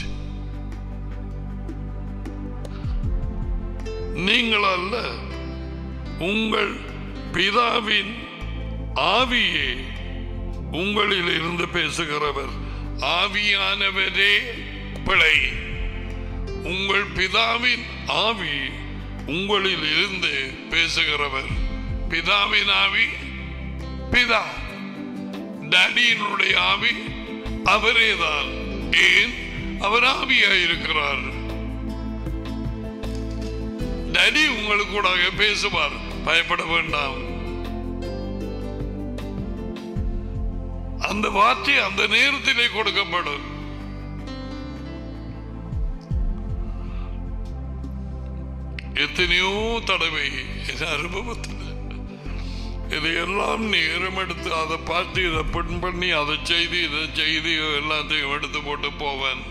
நீங்கள் அல்ல உங்கள் பிதாவின் ஆவியே உங்களில் இருந்து பேசுகிறவர் ஆவியானவரே பிழை உங்கள் பிதாவின் ஆவி உங்களில் இருந்து பேசுகிறவர் பிதாவின் ஆவி பிதா டேடியினுடைய ஆவி அவரேதான் ஏன் அவர் ஆவியாயிருக்கிறார் டேடி உங்களுக்கு கூட பேசுவார் பயப்பட வேண்டாம் அந்த வார்த்தை அந்த நேரத்திலே கொடுக்கப்படும் எத்தனையோ தடவை என் அனுபவத்தில் இதையெல்லாம் நேரம் எடுத்து அதை பார்த்து இதை பின் பண்ணி அதை செய்து இதை செய்து எல்லாத்தையும் எடுத்து போட்டு போவேன்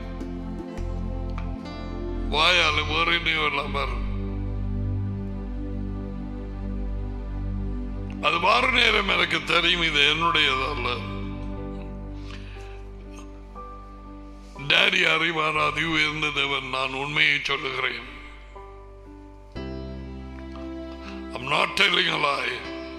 வாயால வேற என்னையும் எல்லாம் வரும் அது வார நேரம் எனக்கு தெரியும் இது என்னுடையதல்ல டேடி அறிவார் அது உயர்ந்த தேவன் நான் உண்மையை சொல்லுகிறேன் I'm not telling a lie.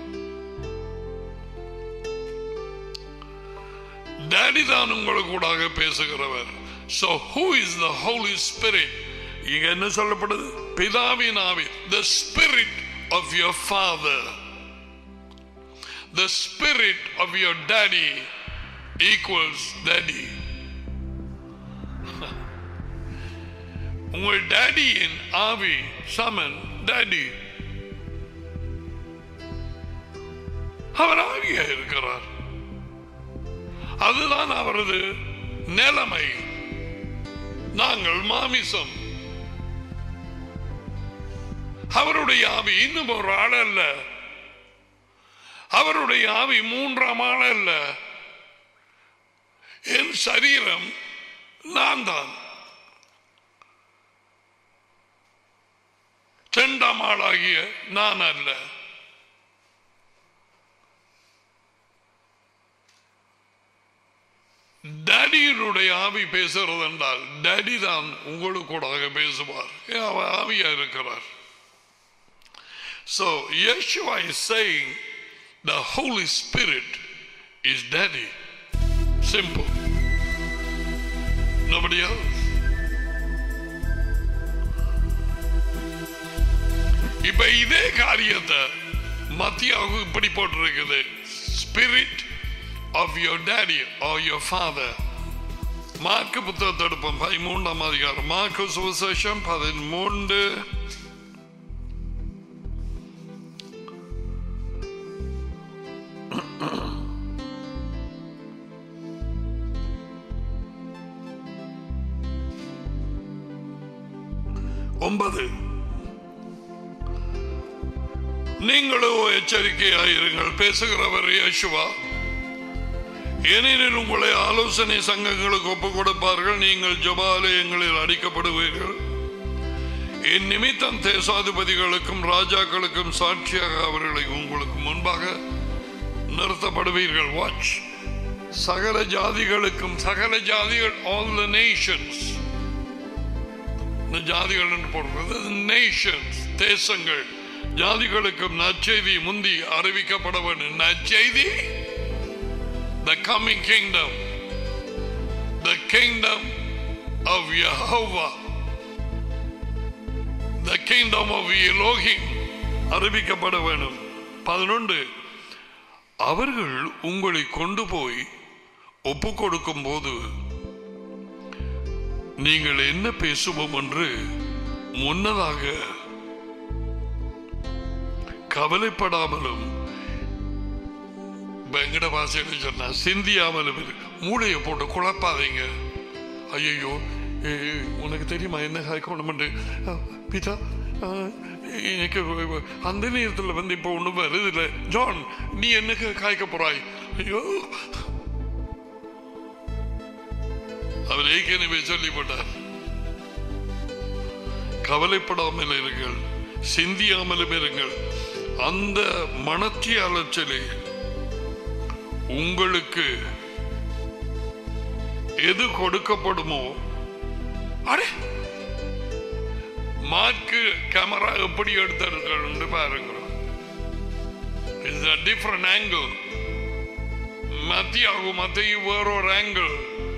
Daddy தான் உங்களுக்கு கூடாக பேசுகிறவர் So who is the Holy Spirit? இங்க என்ன சொல்லப்படுது பிதாவின் ஆவி the spirit of your father the spirit of your daddy equals daddy உங்கள் டேடியின் ஆவி சமன் டேடி அவர் ஆவியா இருக்கிறார் அதுதான் அவரது நிலைமை நாங்கள் மாமிசம் அவருடைய ஆவி இன்னும் ஒரு ஆள் அல்ல அவருடைய ஆவி மூன்றாம் ஆள் அல்ல என் சரீரம் நான் தான் இரண்டாம் ஆளாகிய நான் அல்ல டேடியினுடைய ஆவி பேசுறது என்றால் டேடி தான் உங்களுக்கு கூட பேசுவார் ஏன் அவர் ஆவியா இருக்கிறார் So Yeshua is saying the Holy Spirit is daddy. Simple. Nobody else. இப்ப இதே காரியத்தை மத்தியாவுக்கு இப்படி போட்டிருக்குது spirit of your daddy or your father Mark புத்தகத்தை எடுப்போம் பதிமூன்றாம் அதிகாரம் மார்க்கு சுவிசேஷம் பதிமூன்று ஒன்பது நீங்களோ எச்சரிக்கையாயிருங்கள் பேசுகிறவர் யேசுவா ஏனெனில் உங்களை ஆலோசனை சங்கங்களுக்கு ஒப்புக் கொடுப்பார்கள் நீங்கள் ஜபாலயங்களில் அடிக்கப்படுவீர்கள் என் நிமித்தம் தேசாதிபதிகளுக்கும் ராஜாக்களுக்கும் சாட்சியாக அவர்களை உங்களுக்கு முன்பாக நிறுத்தப்படுவீர்கள் வாட்ச் சகல ஜாதிகளுக்கும் சகல ஜாதிகள் ஆல் த நேஷன்ஸ் இந்த ஜாதிகள் என்று போடுறது நேஷன்ஸ் தேசங்கள் ஜாதிகளுக்கும் நற்செய்தி முந்தி அறிவிக்கப்பட வேண்டும் நற்செய்தி the coming kingdom the kingdom of Jehovah the kingdom of Elohim அறிவிக்கப்பட வேண்டும் பதினொன்று அவர்கள் உங்களை கொண்டு போய் ஒப்பு கொடுக்கும் போது நீங்கள் என்ன பேசுவோம் என்று முன்னதாக கவலைப்படாமலும் வெங்கட பாசைன்னு சொன்னா சிந்தியாமலும் இருக்கு மூளையை போட்டு குழப்பாதீங்க ஐயோ உனக்கு தெரியுமா என்ன காய்க்கணும் பிதா ஆ, எனக்கு அந்த நேரத்தில் வந்து இப்போ ஒன்றும் வருது இல்லை ஜான் நீ என்ன காய்க்க போறாய் ஐயோ அவர் ஏற்கனவே சொல்லி போட்டார் கவலைப்படாமல் இருங்கள் சிந்தியாமலும் இருங்கள் அந்த மனத்திய அலைச்சலே உங்களுக்கு எது கொடுக்கப்படுமோ அடே மார்க்கு கேமரா எப்படி எடுத்திருக்கிறது பாருங்க இட்ஸ் டிஃப்ரெண்ட் ஆங்கிள் மத்தியாகும் மத்திய வேறொரு ஆங்கிள்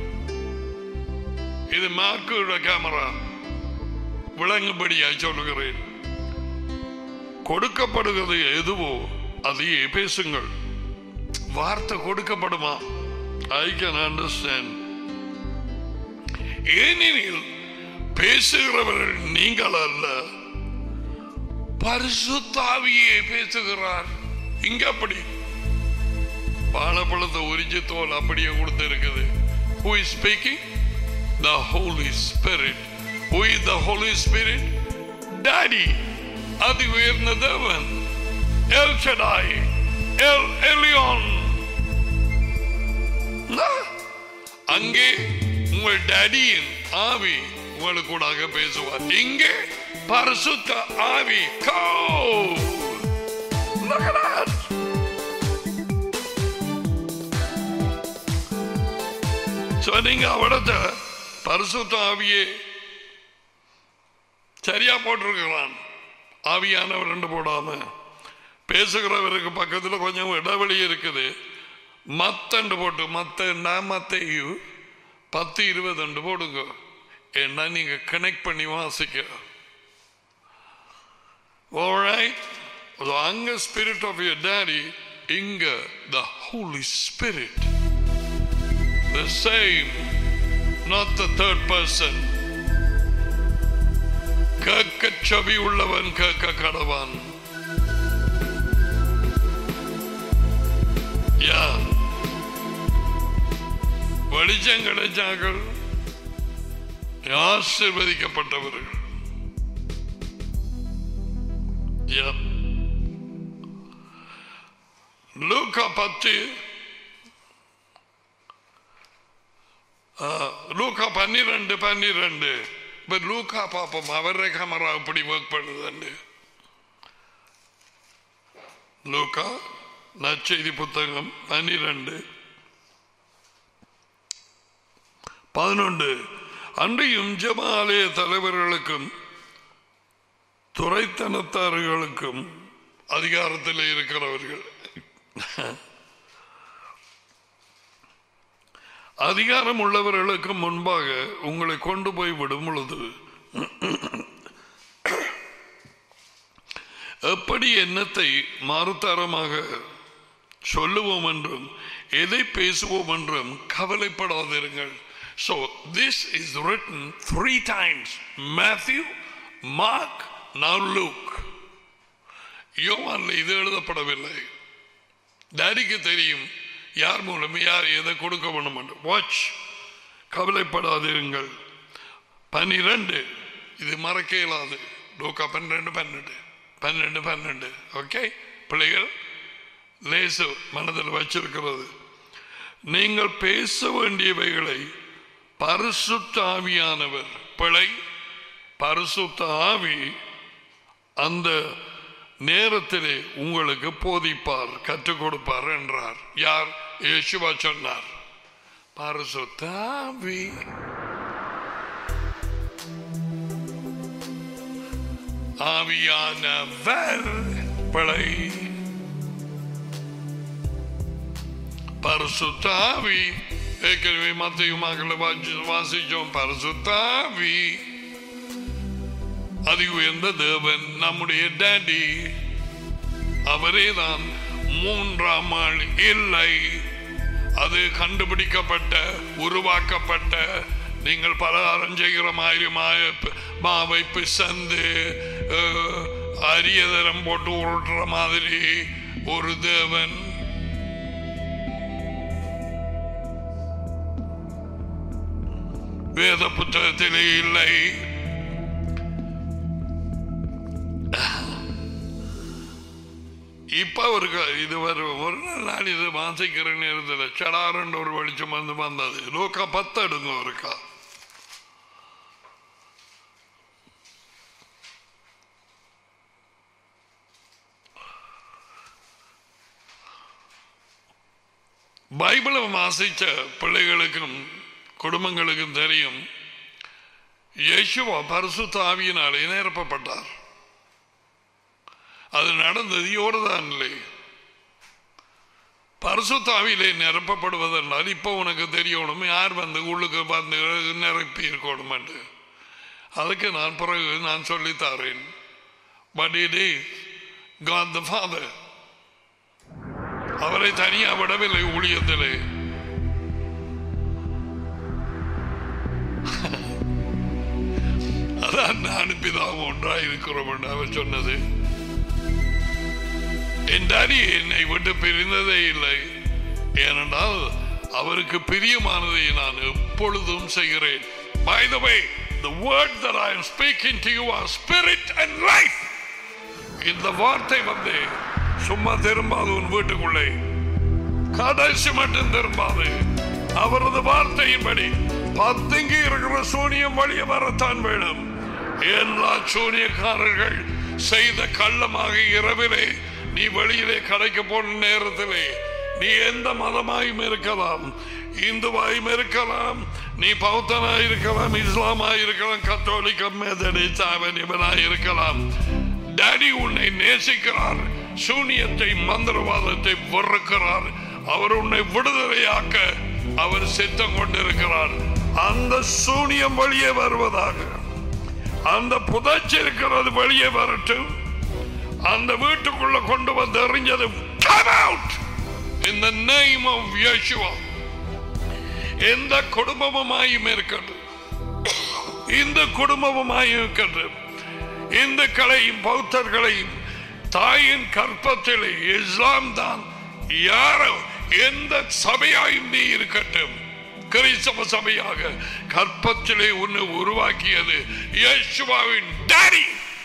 இது மார்க்கோட கேமரா விளங்கும்படியாய் சொல்லுகிறேன் கொடுக்கப்படுகிறது எதுவோ அதையே பேசுங்கள் வார்த்தை கொடுக்கப்படுமா ஐ கேன் அண்டர்ஸ்டாண்ட் ஏனெனில் பேசுகிறவர்கள் நீங்கள் அல்ல பரிசுத்தாவியே பேசுகிறார் இங்க அப்படி வாழைப்பழத்தை உரிச்சு தோல் அப்படியே கொடுத்து இருக்குது who is speaking the holy spirit who is the holy spirit daddy அதி உயர்ந்த தேவன் எல் ஷடாய் எல் எலியோன் அங்கே உங்கள் டேடியின் ஆவி உங்களுக்கு கூடாக பேசுவார் இங்கே பரிசுத்த ஆவி கோ Look at that. So, நீங்க அவிடத்த பரிசுத்த ஆவியே சரியா போட்டிருக்கிறான் ஆவியானவர் ரெண்டு போடாம பேசுகிறவருக்கு பக்கத்துல கொஞ்சம் இடைவெளி இருக்குது மத்தண்டு போட்டு மத்தண்டா மத்தையும் பத்து இருபது அண்டு போடுங்க ஏன்னா நீங்க கனெக்ட் பண்ணி வாசிக்க Alright? So, அங்க spirit of your daddy இங்க the Holy Spirit the same not the third person கேட்க செவி உள்ளவன் கேட்க கடவான் யா வெளிச்சம் கிடைச்சார்கள் ஆசிர்வதிக்கப்பட்டவர்கள் யா லூக்கா பத்து ஆ, லூக்கா பன்னிரெண்டு பன்னிரெண்டு இப்ப லூக்கா பாப்போம் அவரே கேமரா எப்படி ஒர்க் பண்ணுதுன்னு லூக்கா நற்செய்தி புத்தகம் பன்னிரெண்டு பதினொன்று அன்றையும் ஜமாலய தலைவர்களுக்கும் துறைத்தனத்தார்களுக்கும் அதிகாரத்தில் இருக்கிறவர்கள் அதிகாரம் உள்ளவர்களுக்கு முன்பாக உங்களை கொண்டு போய் விடும் பொழுது எப்படி எண்ணத்தை மாறுத்தரமாக சொல்லுவோம் என்றும் எதை பேசுவோம் என்றும் கவலைப்படாதிருங்கள் So this is written three times. Matthew, Mark, now Luke. யோவான்ல இது எழுதப்படவில்லை டாடிக்கு தெரியும் யார் மூலம் யார் எதை கொடுக்க வேண்டும் என்று வாட்ச் கவலைப்படாதிருங்கள் பன்னிரண்டு இது மறக்க இயலாது லூக்கா பன்னிரெண்டு பன்னெண்டு பன்னெண்டு பன்னெண்டு ஓகே பிள்ளைகள் லேசு மனதில் வச்சிருக்கிறது நீங்கள் பேச வேண்டியவைகளை பரிசுத்த ஆவியானவர் பிழை பரிசுத்த ஆவி அந்த நேரத்திலே உங்களுக்கு போதிப்பார் கற்றுக் கொடுப்பார் என்றார் யார் இயேசுவா சொன்னார் பரிசுத்த ஆவி ஆவியானவர் பிழை பரிசுத்தாவி ஏற்கனவே மத்திய மக்களை வாசிச்சோம் பரிசுத்தாவி அதி உயர்ந்த தேவன் நம்முடைய டேடி அவரே தான் மூன்றாம் ஆள் இல்லை அது கண்டுபிடிக்கப்பட்ட உருவாக்கப்பட்ட நீங்கள் பலகாரம் செய்கிற மாதிரி மாய மாவை பிசந்து அஹ், அரியதரம் போட்டு உருட்டுற மாதிரி ஒரு தேவன் வேத புத்தகத்திலே இல்லை இப்ப ஒரு க- இது ஒரு ஒரு நாள் இது வாசிக்கிற நேரத்தில் சடாரன் ஒரு வெளிச்சம் வந்து வந்தது லோக்கா பத்து எடுங்க ஒருக்கா பைபிளை வாசிச்ச பிள்ளைகளுக்கும் குடும்பங்களுக்கும் தெரியும் இயேசுவா பரிசுத்த ஆவியினாலே நிரப்பப்பட்டார் அது நடந்தது யோர்தானிலே பரிசுத்தாவிலே நிரப்பப்படுவதென்றால் இப்போ உனக்கு தெரியணும் யார் வந்து உள்ளுக்கு வந்து நிரப்பி இருக்கணும் என்று அதுக்கு நான் பிறகு நான் சொல்லித்தாரேன் but it is God the Father அவரை தனியா விடவில்லை ஊழியத்திலே அதான் நான் பிதாவும் ஒன்றாய் இருக்கிறோம் என்று அவர் சொன்னது என் டாடி என்னை விட்டு பிரிந்ததே இல்லை ஏனென்றால் அவருக்கு பிரியமானதை நான் எப்பொழுதும் செய்கிறேன் By the way, the word that I am speaking to you are spirit and life. இந்த வார்த்தை வந்து சும்மா திரும்பாது உன் வீட்டுக்குள்ளே கடைசி மட்டும் திரும்பாது அவரது வார்த்தையின்படி பத்துங்கி இருக்கிற சூனியம் வழிய வரத்தான் வேணும் எல்லா சூனியக்காரர்கள் செய்த கள்ளமாக இரவிலே நீ வெளியிலே கடைக்கு போன நேரத்திலே நீ எந்த மதமாயும் இருக்கலாம் இந்துவாயும் இருக்கலாம் நீ பௌத்தனாய் இருக்கலாம் இஸ்லாமாய் இருக்கலாம் கத்தோலிக்க மெதடிஸ்ட் அவன் இவனாய் இருக்கலாம் டாடி உன்னை நேசிக்கிறார் சூனியத்தை மந்திரவாதத்தை வெறுக்கிறார் அவர் உன்னை விடுதலையாக்க அவர் சித்தம் கொண்டிருக்கிறார் அந்த சூனியம் வெளியே வருவதாக அந்த புதைச்சி இருக்கிறது வெளியே வரட்டும் அந்த வீட்டுக்குள்ள கொண்டு வந்து எறிஞ்சது come out in the name of Yeshua எந்த குடும்பமுமாயும் இருக்கட்டும் இந்த குடும்பமுமாயும் இருக்கட்டும் இந்துக்களையும் பௌத்தர்களையும் தாயின் கற்பத்திலே இஸ்லாம் தான் யாரோ எந்த சபையாயும் நீ இருக்கட்டும் கிறிஸ்தவ சபையாக கற்பத்திலே உன்னை உருவாக்கியது இயேசுவாவின் டாடி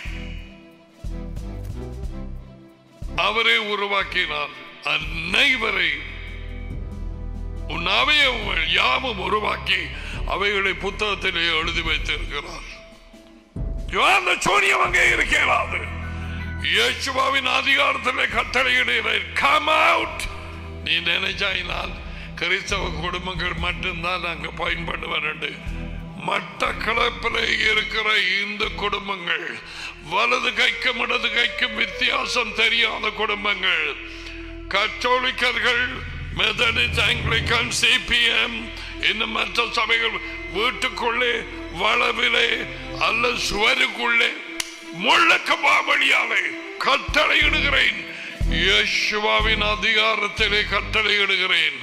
அவரே உருவாக்கினார் அனைவரை உன் அவயவங்கள் யாவும் உருவாக்கி அவைகளை புத்தகத்திலே எழுதி வைத்திருக்கிறார் அந்த சூனியம் அங்கே இருக்கிறாது இயேசுவாவின் அதிகாரத்திலே கட்டளையிடுகிறேன் கம் அவுட் நீ நினைச்சாயினால் கிறிஸ்தவ குடும்பங்கள் மட்டும்தான் அங்கு பயன்படுவது மட்டக்களப்பில் இருக்கிற இந்த குடும்பங்கள் வலது கைக்கும் இடது கைக்கும் வித்தியாசம் தெரியாத குடும்பங்கள் கத்தோலிக்கர்கள் மெதடிஸ்ட் ஆங்கிலிக்கன் சிபிஎம் இன்னும் மற்ற சபைகள் வீட்டுக்குள்ளே வளவிலே அல்ல சுவருக்குள்ளே முள்ளக்க வழியாலே கட்டளையிடுகிறேன் இயேசுவாவின் அதிகாரத்திலே கட்டளையிடுகிறேன்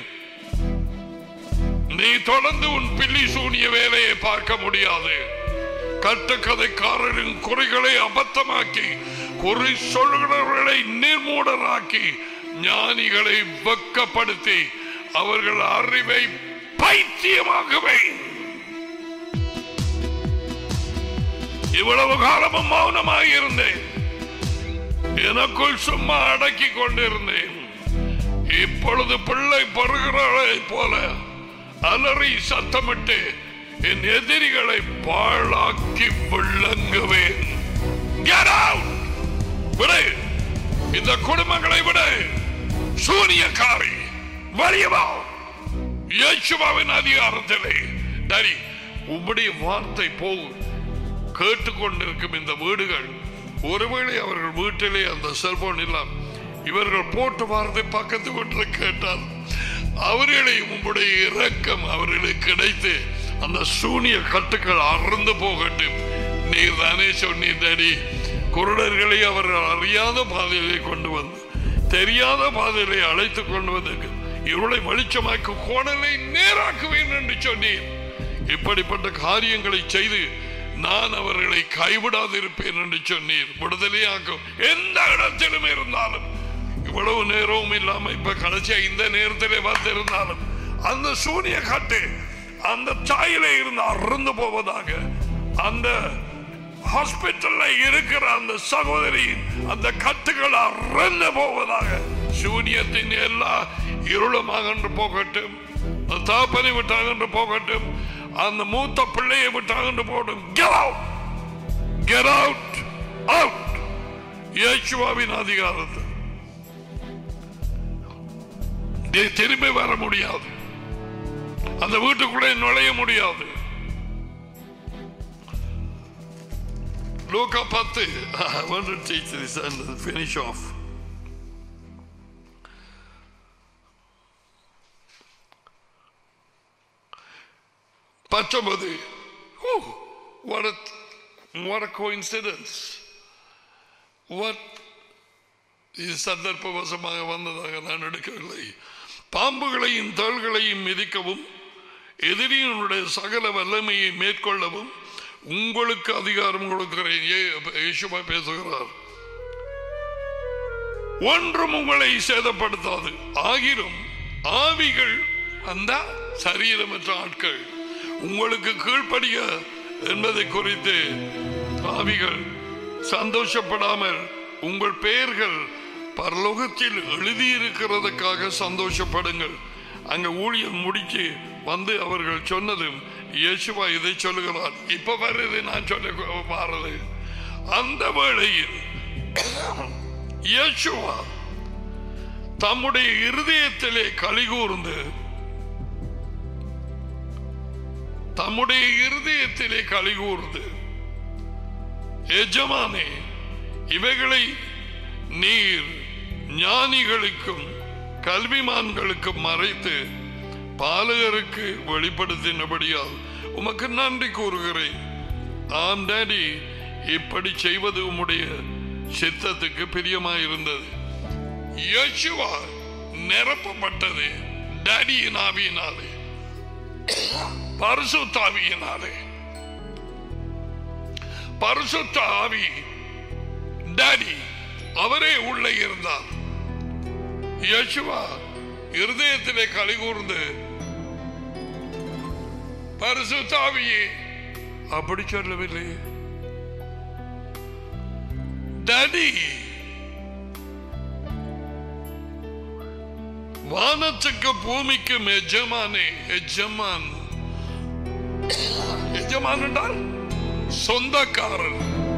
நீ தொடர்ந்து உன் பில்லி சூனிய வேலையை பார்க்க முடியாது கட்டுக்கதைக்காரரின் குறைகளை அபத்தமாக்கி குறி சொல்கிறவர்களை நிர்மூடராக்கி ஞானிகளை வெக்கப்படுத்தி அவர்கள் அறிவை பைத்தியமாகவே இவ்வளவு காலமும் மௌனமாக இருந்தேன் எனக்குள் சும்மா அடக்கி கொண்டிருந்தேன் இப்பொழுது பிள்ளை பருகிறவளை போல அலறி சத்தமிட்டு என் எதிரிகளை பாழாக்கி விளங்குவேன் Get out! விடு இந்த குடும்பங்களை விடு சூனியக்காரி வெளியவா இயேசுவாவின் அதிகாரத்திலே டரி உம்முடைய வார்த்தை போகும் கேட்டுக்கொண்டிருக்கும் இந்த வீடுகள் ஒருவேளை அவர்கள் வீட்டிலே அந்த செல்போன் இல்லாம் இவர்கள் போட்டு வார்த்தை பக்கத்து வீட்டில் கேட்டால் அவர்களை உம்முடைய இரக்கம் அவர்களுக்கு கிடைத்து அந்த சூனிய கட்டுக்கள் அறந்து போகட்டும் நீர் தானே சொன்னீர் டேடி குருடர்களை அவர்கள் அறியாத பாதையிலே கொண்டு வந்து தெரியாத பாதையிலே அழைத்து கொண்டு வந்து இருளை வெளிச்சமாக்க கோணலை நேராக்குவேன் என்று சொன்னீர் இப்படிப்பட்ட காரியங்களை செய்து நான் அவர்களை கைவிடாதிருப்பேன் என்று சொன்னீர் விடுதலையாக்கும் எந்த இடத்திலும் இருந்தாலும் இவ்வளவு நேரமும் இல்லாம இப்ப கடைசியா இந்த நேரத்திலே வந்திருந்தாலும் அந்த சூனிய காட்டு அந்த சாயில இருந்து அறுந்து போவதாக அந்த ஹாஸ்பிட்டல்ல இருக்கிற அந்த சகோதரியின் அந்த கட்டுகள் அறந்து போவதாக சூரியத்தின் எல்லா இருளும் அகன்று போகட்டும் அந்த தாப்பனை விட்டு அகன்று போகட்டும் அந்த மூத்த பிள்ளையை விட்டு அகன்று போகட்டும் Get out! Get out! Out! இயேசுவாவின் அதிகாரத்தில் நீ திரும்பி வர முடியாது அந்த வீட்டுக்குள்ளே நுழைய முடியாது லூக்கா பத்து I want to teach this and finish off. பத்தொன்பது Oh, what a what a coincidence. What இது சந்தர்ப்பவசமாக வந்ததாக நான் எடுக்கவில்லை பாம்புகளையும் தோள்களையும் மிதிக்கவும் எதிரியினுடைய சகல வல்லமையை மேற்கொள்ளவும் உங்களுக்கு அதிகாரம் கொடுக்கிறேன் ஏ- இயேசுவா பேசுகிறார் ஒன்றும் உங்களை சேதப்படுத்தாது ஆகிரும் ஆவிகள் அந்த சரீரமற்ற ஆட்கள் உங்களுக்கு கீழ்ப்படிய என்பதை குறித்து ஆவிகள் சந்தோஷப்படாமல் உங்கள் பெயர்கள் பரலோகத்தில் எழுதியிருக்கிறதுக்காக சந்தோஷப்படுங்கள் அங்க ஊழியம் முடிச்சு வந்து அவர்கள் சொன்னதும் இயேசுவா இதை சொல்லுகிறார் இப்ப வருது நான் சொல்ல மாறுது அந்த வேளையில் இயேசுவா தம்முடைய இருதயத்திலே கலிகூர்ந்து தம்முடைய இருதயத்திலே கலிகூர்ந்து எஜமானே இவைகளை நீர் ஞானிகளுக்கும் கல்விமான்களுக்கும் மறைத்து பாலகருக்கு வெளிப்படுத்தினபடியால் உமக்கு நன்றி கூறுகிறேன் ஆம் டாடி இப்படி செய்வது உம்முடைய சித்தத்துக்கு பிரியமாயிருந்தது யேசுவா நிரப்பப்பட்டது டாடியின் ஆவியினாலே பரிசுத்தாவியினாலே பரிசுத்த ஆவி டாடி அவரே உள்ளே இருந்தார் யேசுவா இருதயத்திலே கலிகூர்ந்து பரிசுத்தாவியே அப்படி சொல்லவில்லை டாடி வானத்துக்கு பூமிக்கும் எஜமானே எஜமான் எஜமான் என்றால் சொந்தக்காரர்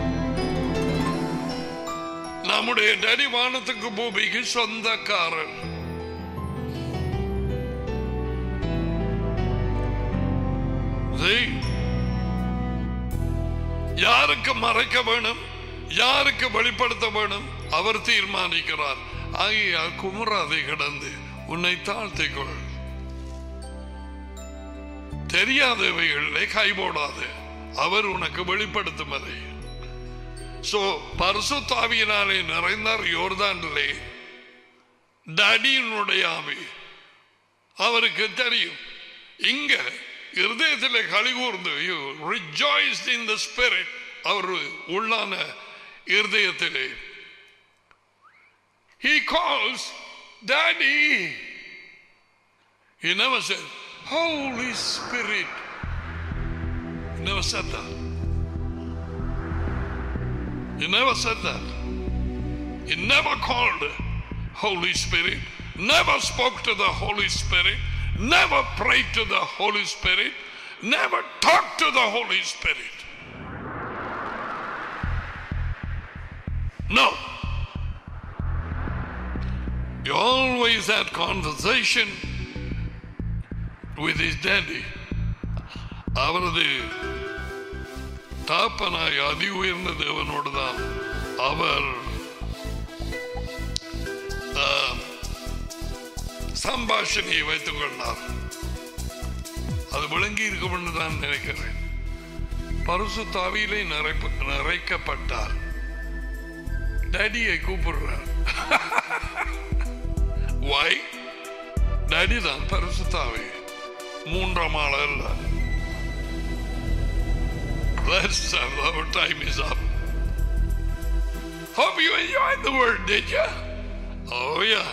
நம்முடைய டடி வானத்துக்கு பூமிக்கு சொந்தக்காரர் See? யாருக்கு மறைக்க வேணும் யாருக்கு வெளிப்படுத்த வேணும் அவர் தீர்மானிக்கிறார் ஆகையால் குமராதை கிடந்து உன்னை தாழ்த்திக் கொள் தெரியாதவைகளிலே கைபோடாது அவர் உனக்கு வெளிப்படுத்தும் அதை சோ பரிசுத்தாவியினாலே நிறைந்தார் யோர்தானிலே டடியினுடைய ஆவி அவருக்கு தெரியும் இங்க இருதயத்திலே கலிகூர்ந்து ரிஜாய்ஸ் இன் த ஸ்பிரிட் அவர் உள்ளான இருதயத்திலே He calls Daddy. He never said, Holy Spirit. He never said that. He never said that. He never called Holy Spirit, never spoke to the Holy Spirit, never prayed to the Holy Spirit, never talked to the Holy Spirit. No. He always had conversation with his daddy. அவரது தாப்பனாய் அதி உயர்ந்த தேவனோடு தான் அவர் ஆ, சம்பாஷணையை வைத்துக் கொண்டார் அது விளங்கி இருக்கும் என்று தான் நினைக்கிறேன் பரிசு தாவியிலே நிறைப்பு நிறைக்கப்பட்டார் டேடியை கூப்பிடுறார் Why? டேடி தான் பரிசுத்தாவி மூன்றாம் ஆள் அல்ல Let's have our time is up. Hope you enjoyed the word, did you? Oh yeah.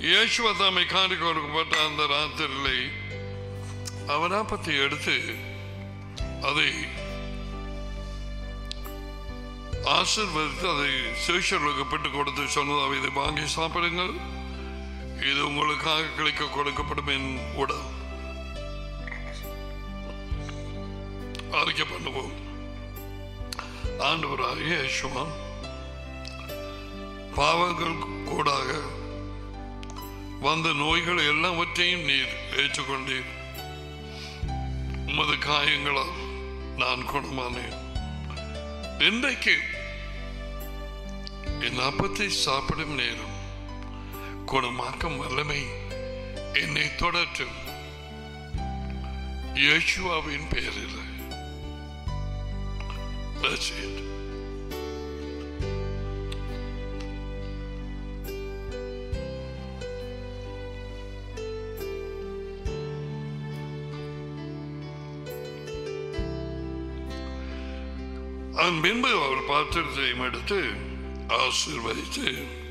இயேசுவ தாமை காட்டி கொடுக்கப்பட்ட அந்த ராத்திரிலே அவனாப்பத்தை எடுத்து அதை ஆசிர்வதித்து அதை சேஷர்களுக்கு பெற்று கொடுத்து சொன்னதாக இதை வாங்கி சாப்பிடுங்கள் இது உங்களுக்காக கிடைக்க கொடுக்கப்படும் என் உடல் அறிக்கை பண்ணுவோம் ஆண்டவராக இயேசுவா பாவங்கள் கூடாக வந்த நோய்கள் எல்லாவற்றையும் நீர் ஏற்றுக்கொண்டீர் உமது காயங்களால் நான் குணமானேன் இன்றைக்கு என் அப்பத்தை சாப்பிடும் நேரம் குணமாக்கும் வல்லமை என்னை தொடற்றும் இயேசுவாவின் பெயரில் That's it. அதன் பின்பு அவர் பாத்திரத்தையும் எடுத்து ஆசீர்வதித்து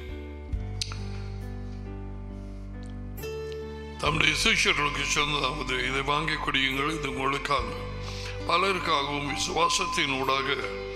தம்முடைய சிஷர்களுக்கு சொன்னதாவது இதை வாங்கி குடியுங்கள் இது உங்களுக்காக பலருக்காகவும் விசுவாசத்தின் ஊடாக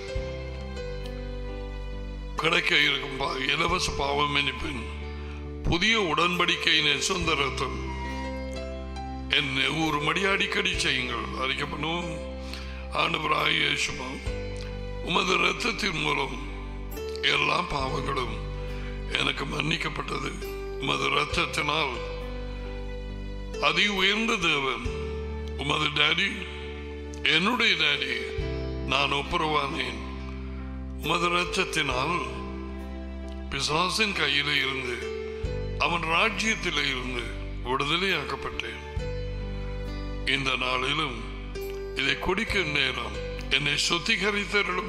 கிடைக்க இருக்கும் பா- இலவச பாவம் மன்னிப்பின் புதிய உடன்படிக்கையின் சொந்த ரத்தம் என்னை ஒரு மடி அடிக்கடி செய்யுங்கள் அறிக்கை பண்ணுவோம் ஆண்டவராய் இயேசுவா உமது இரத்தத்தின் மூலம் எல்லா பாவங்களும் எனக்கு மன்னிக்கப்பட்டது உமது இரத்தத்தினால் அதி உயர்ந்த தேவன் உமது டாடி என்னுடைய டாடி நான் ஒப்புரவானேன் உமது இரத்தத்தினால் பிசாசின் கையிலே இருந்து அவன் ராஜ்யத்திலே இருந்து விடுதலையாக்கப்பட்டேன் இந்த நாளிலும் இதை குடிக்கும் நேரம் என்னை சுத்திகரித்தருளும்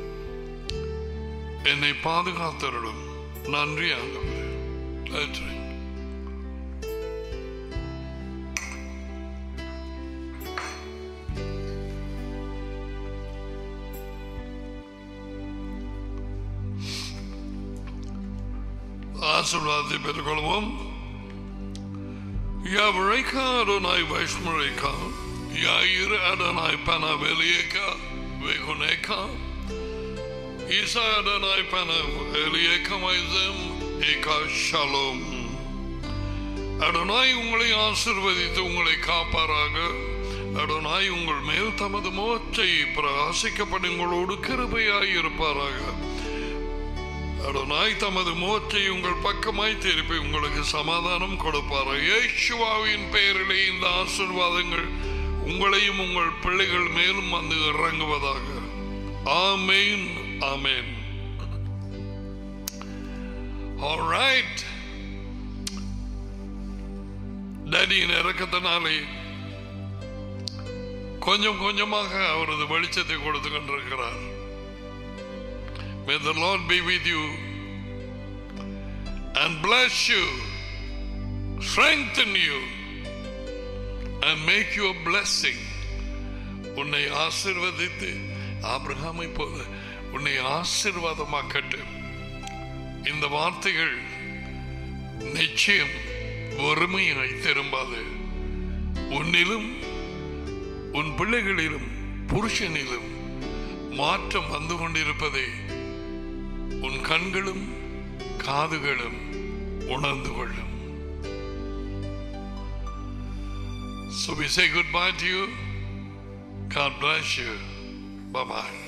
என்னை பாதுகாத்தருளும் நன்றி ஆண்டவரே நன்றி ஆசீர்வாதத்தை பெற்றுக்கொள்வோம் Yavreka Adonai Vaishmareka, Yair Adonai Panaveleka, Vekoneka, Isa Adonai Panaveleka Maizem, Eka Shalom. Adonai உங்களை ஆசிர்வதித்து உங்களை காப்பாராக அடனாய் உங்கள் மேல் தமது முகத்தை பிரகாசிக்கப்படும் உங்களோடு கிருபையாய் இருப்பாராக அடனாய் தமது முகத்தை உங்கள் பக்கமாய் திருப்பி உங்களுக்கு சமாதானம் கொடுப்பார் இயேசுவாவின் பெயரிலே இந்த ஆசீர்வாதங்கள் உங்களையும் உங்கள் பிள்ளைகள் மேலும் வந்து இறங்குவதாக ஆமேன் ஆமேன் Alright. டேடியின் இறக்கத்தினாலே கொஞ்சம் கொஞ்சமாக அவரது வெளிச்சத்தை கொடுத்து கொண்டிருக்கிறார் May the Lord be with you and bless you, strengthen you, and make you a blessing. உன்னை ஆசிர்வதித்து ஆபிரகாமை போல உன்னை ஆசிர்வாதமாக்கட்டும் இந்த வார்த்தைகள் நிச்சயம் வறுமையாய் திரும்பாது உன்னிலும் உன் பிள்ளைகளிலும் புருஷனிலும் மாற்றம் வந்து கொண்டிருப்பதை உன் கண்களும் காதுகளும் உணர்ந்து கொள்ளும் So we say goodbye to you. God bless you. Bye bye.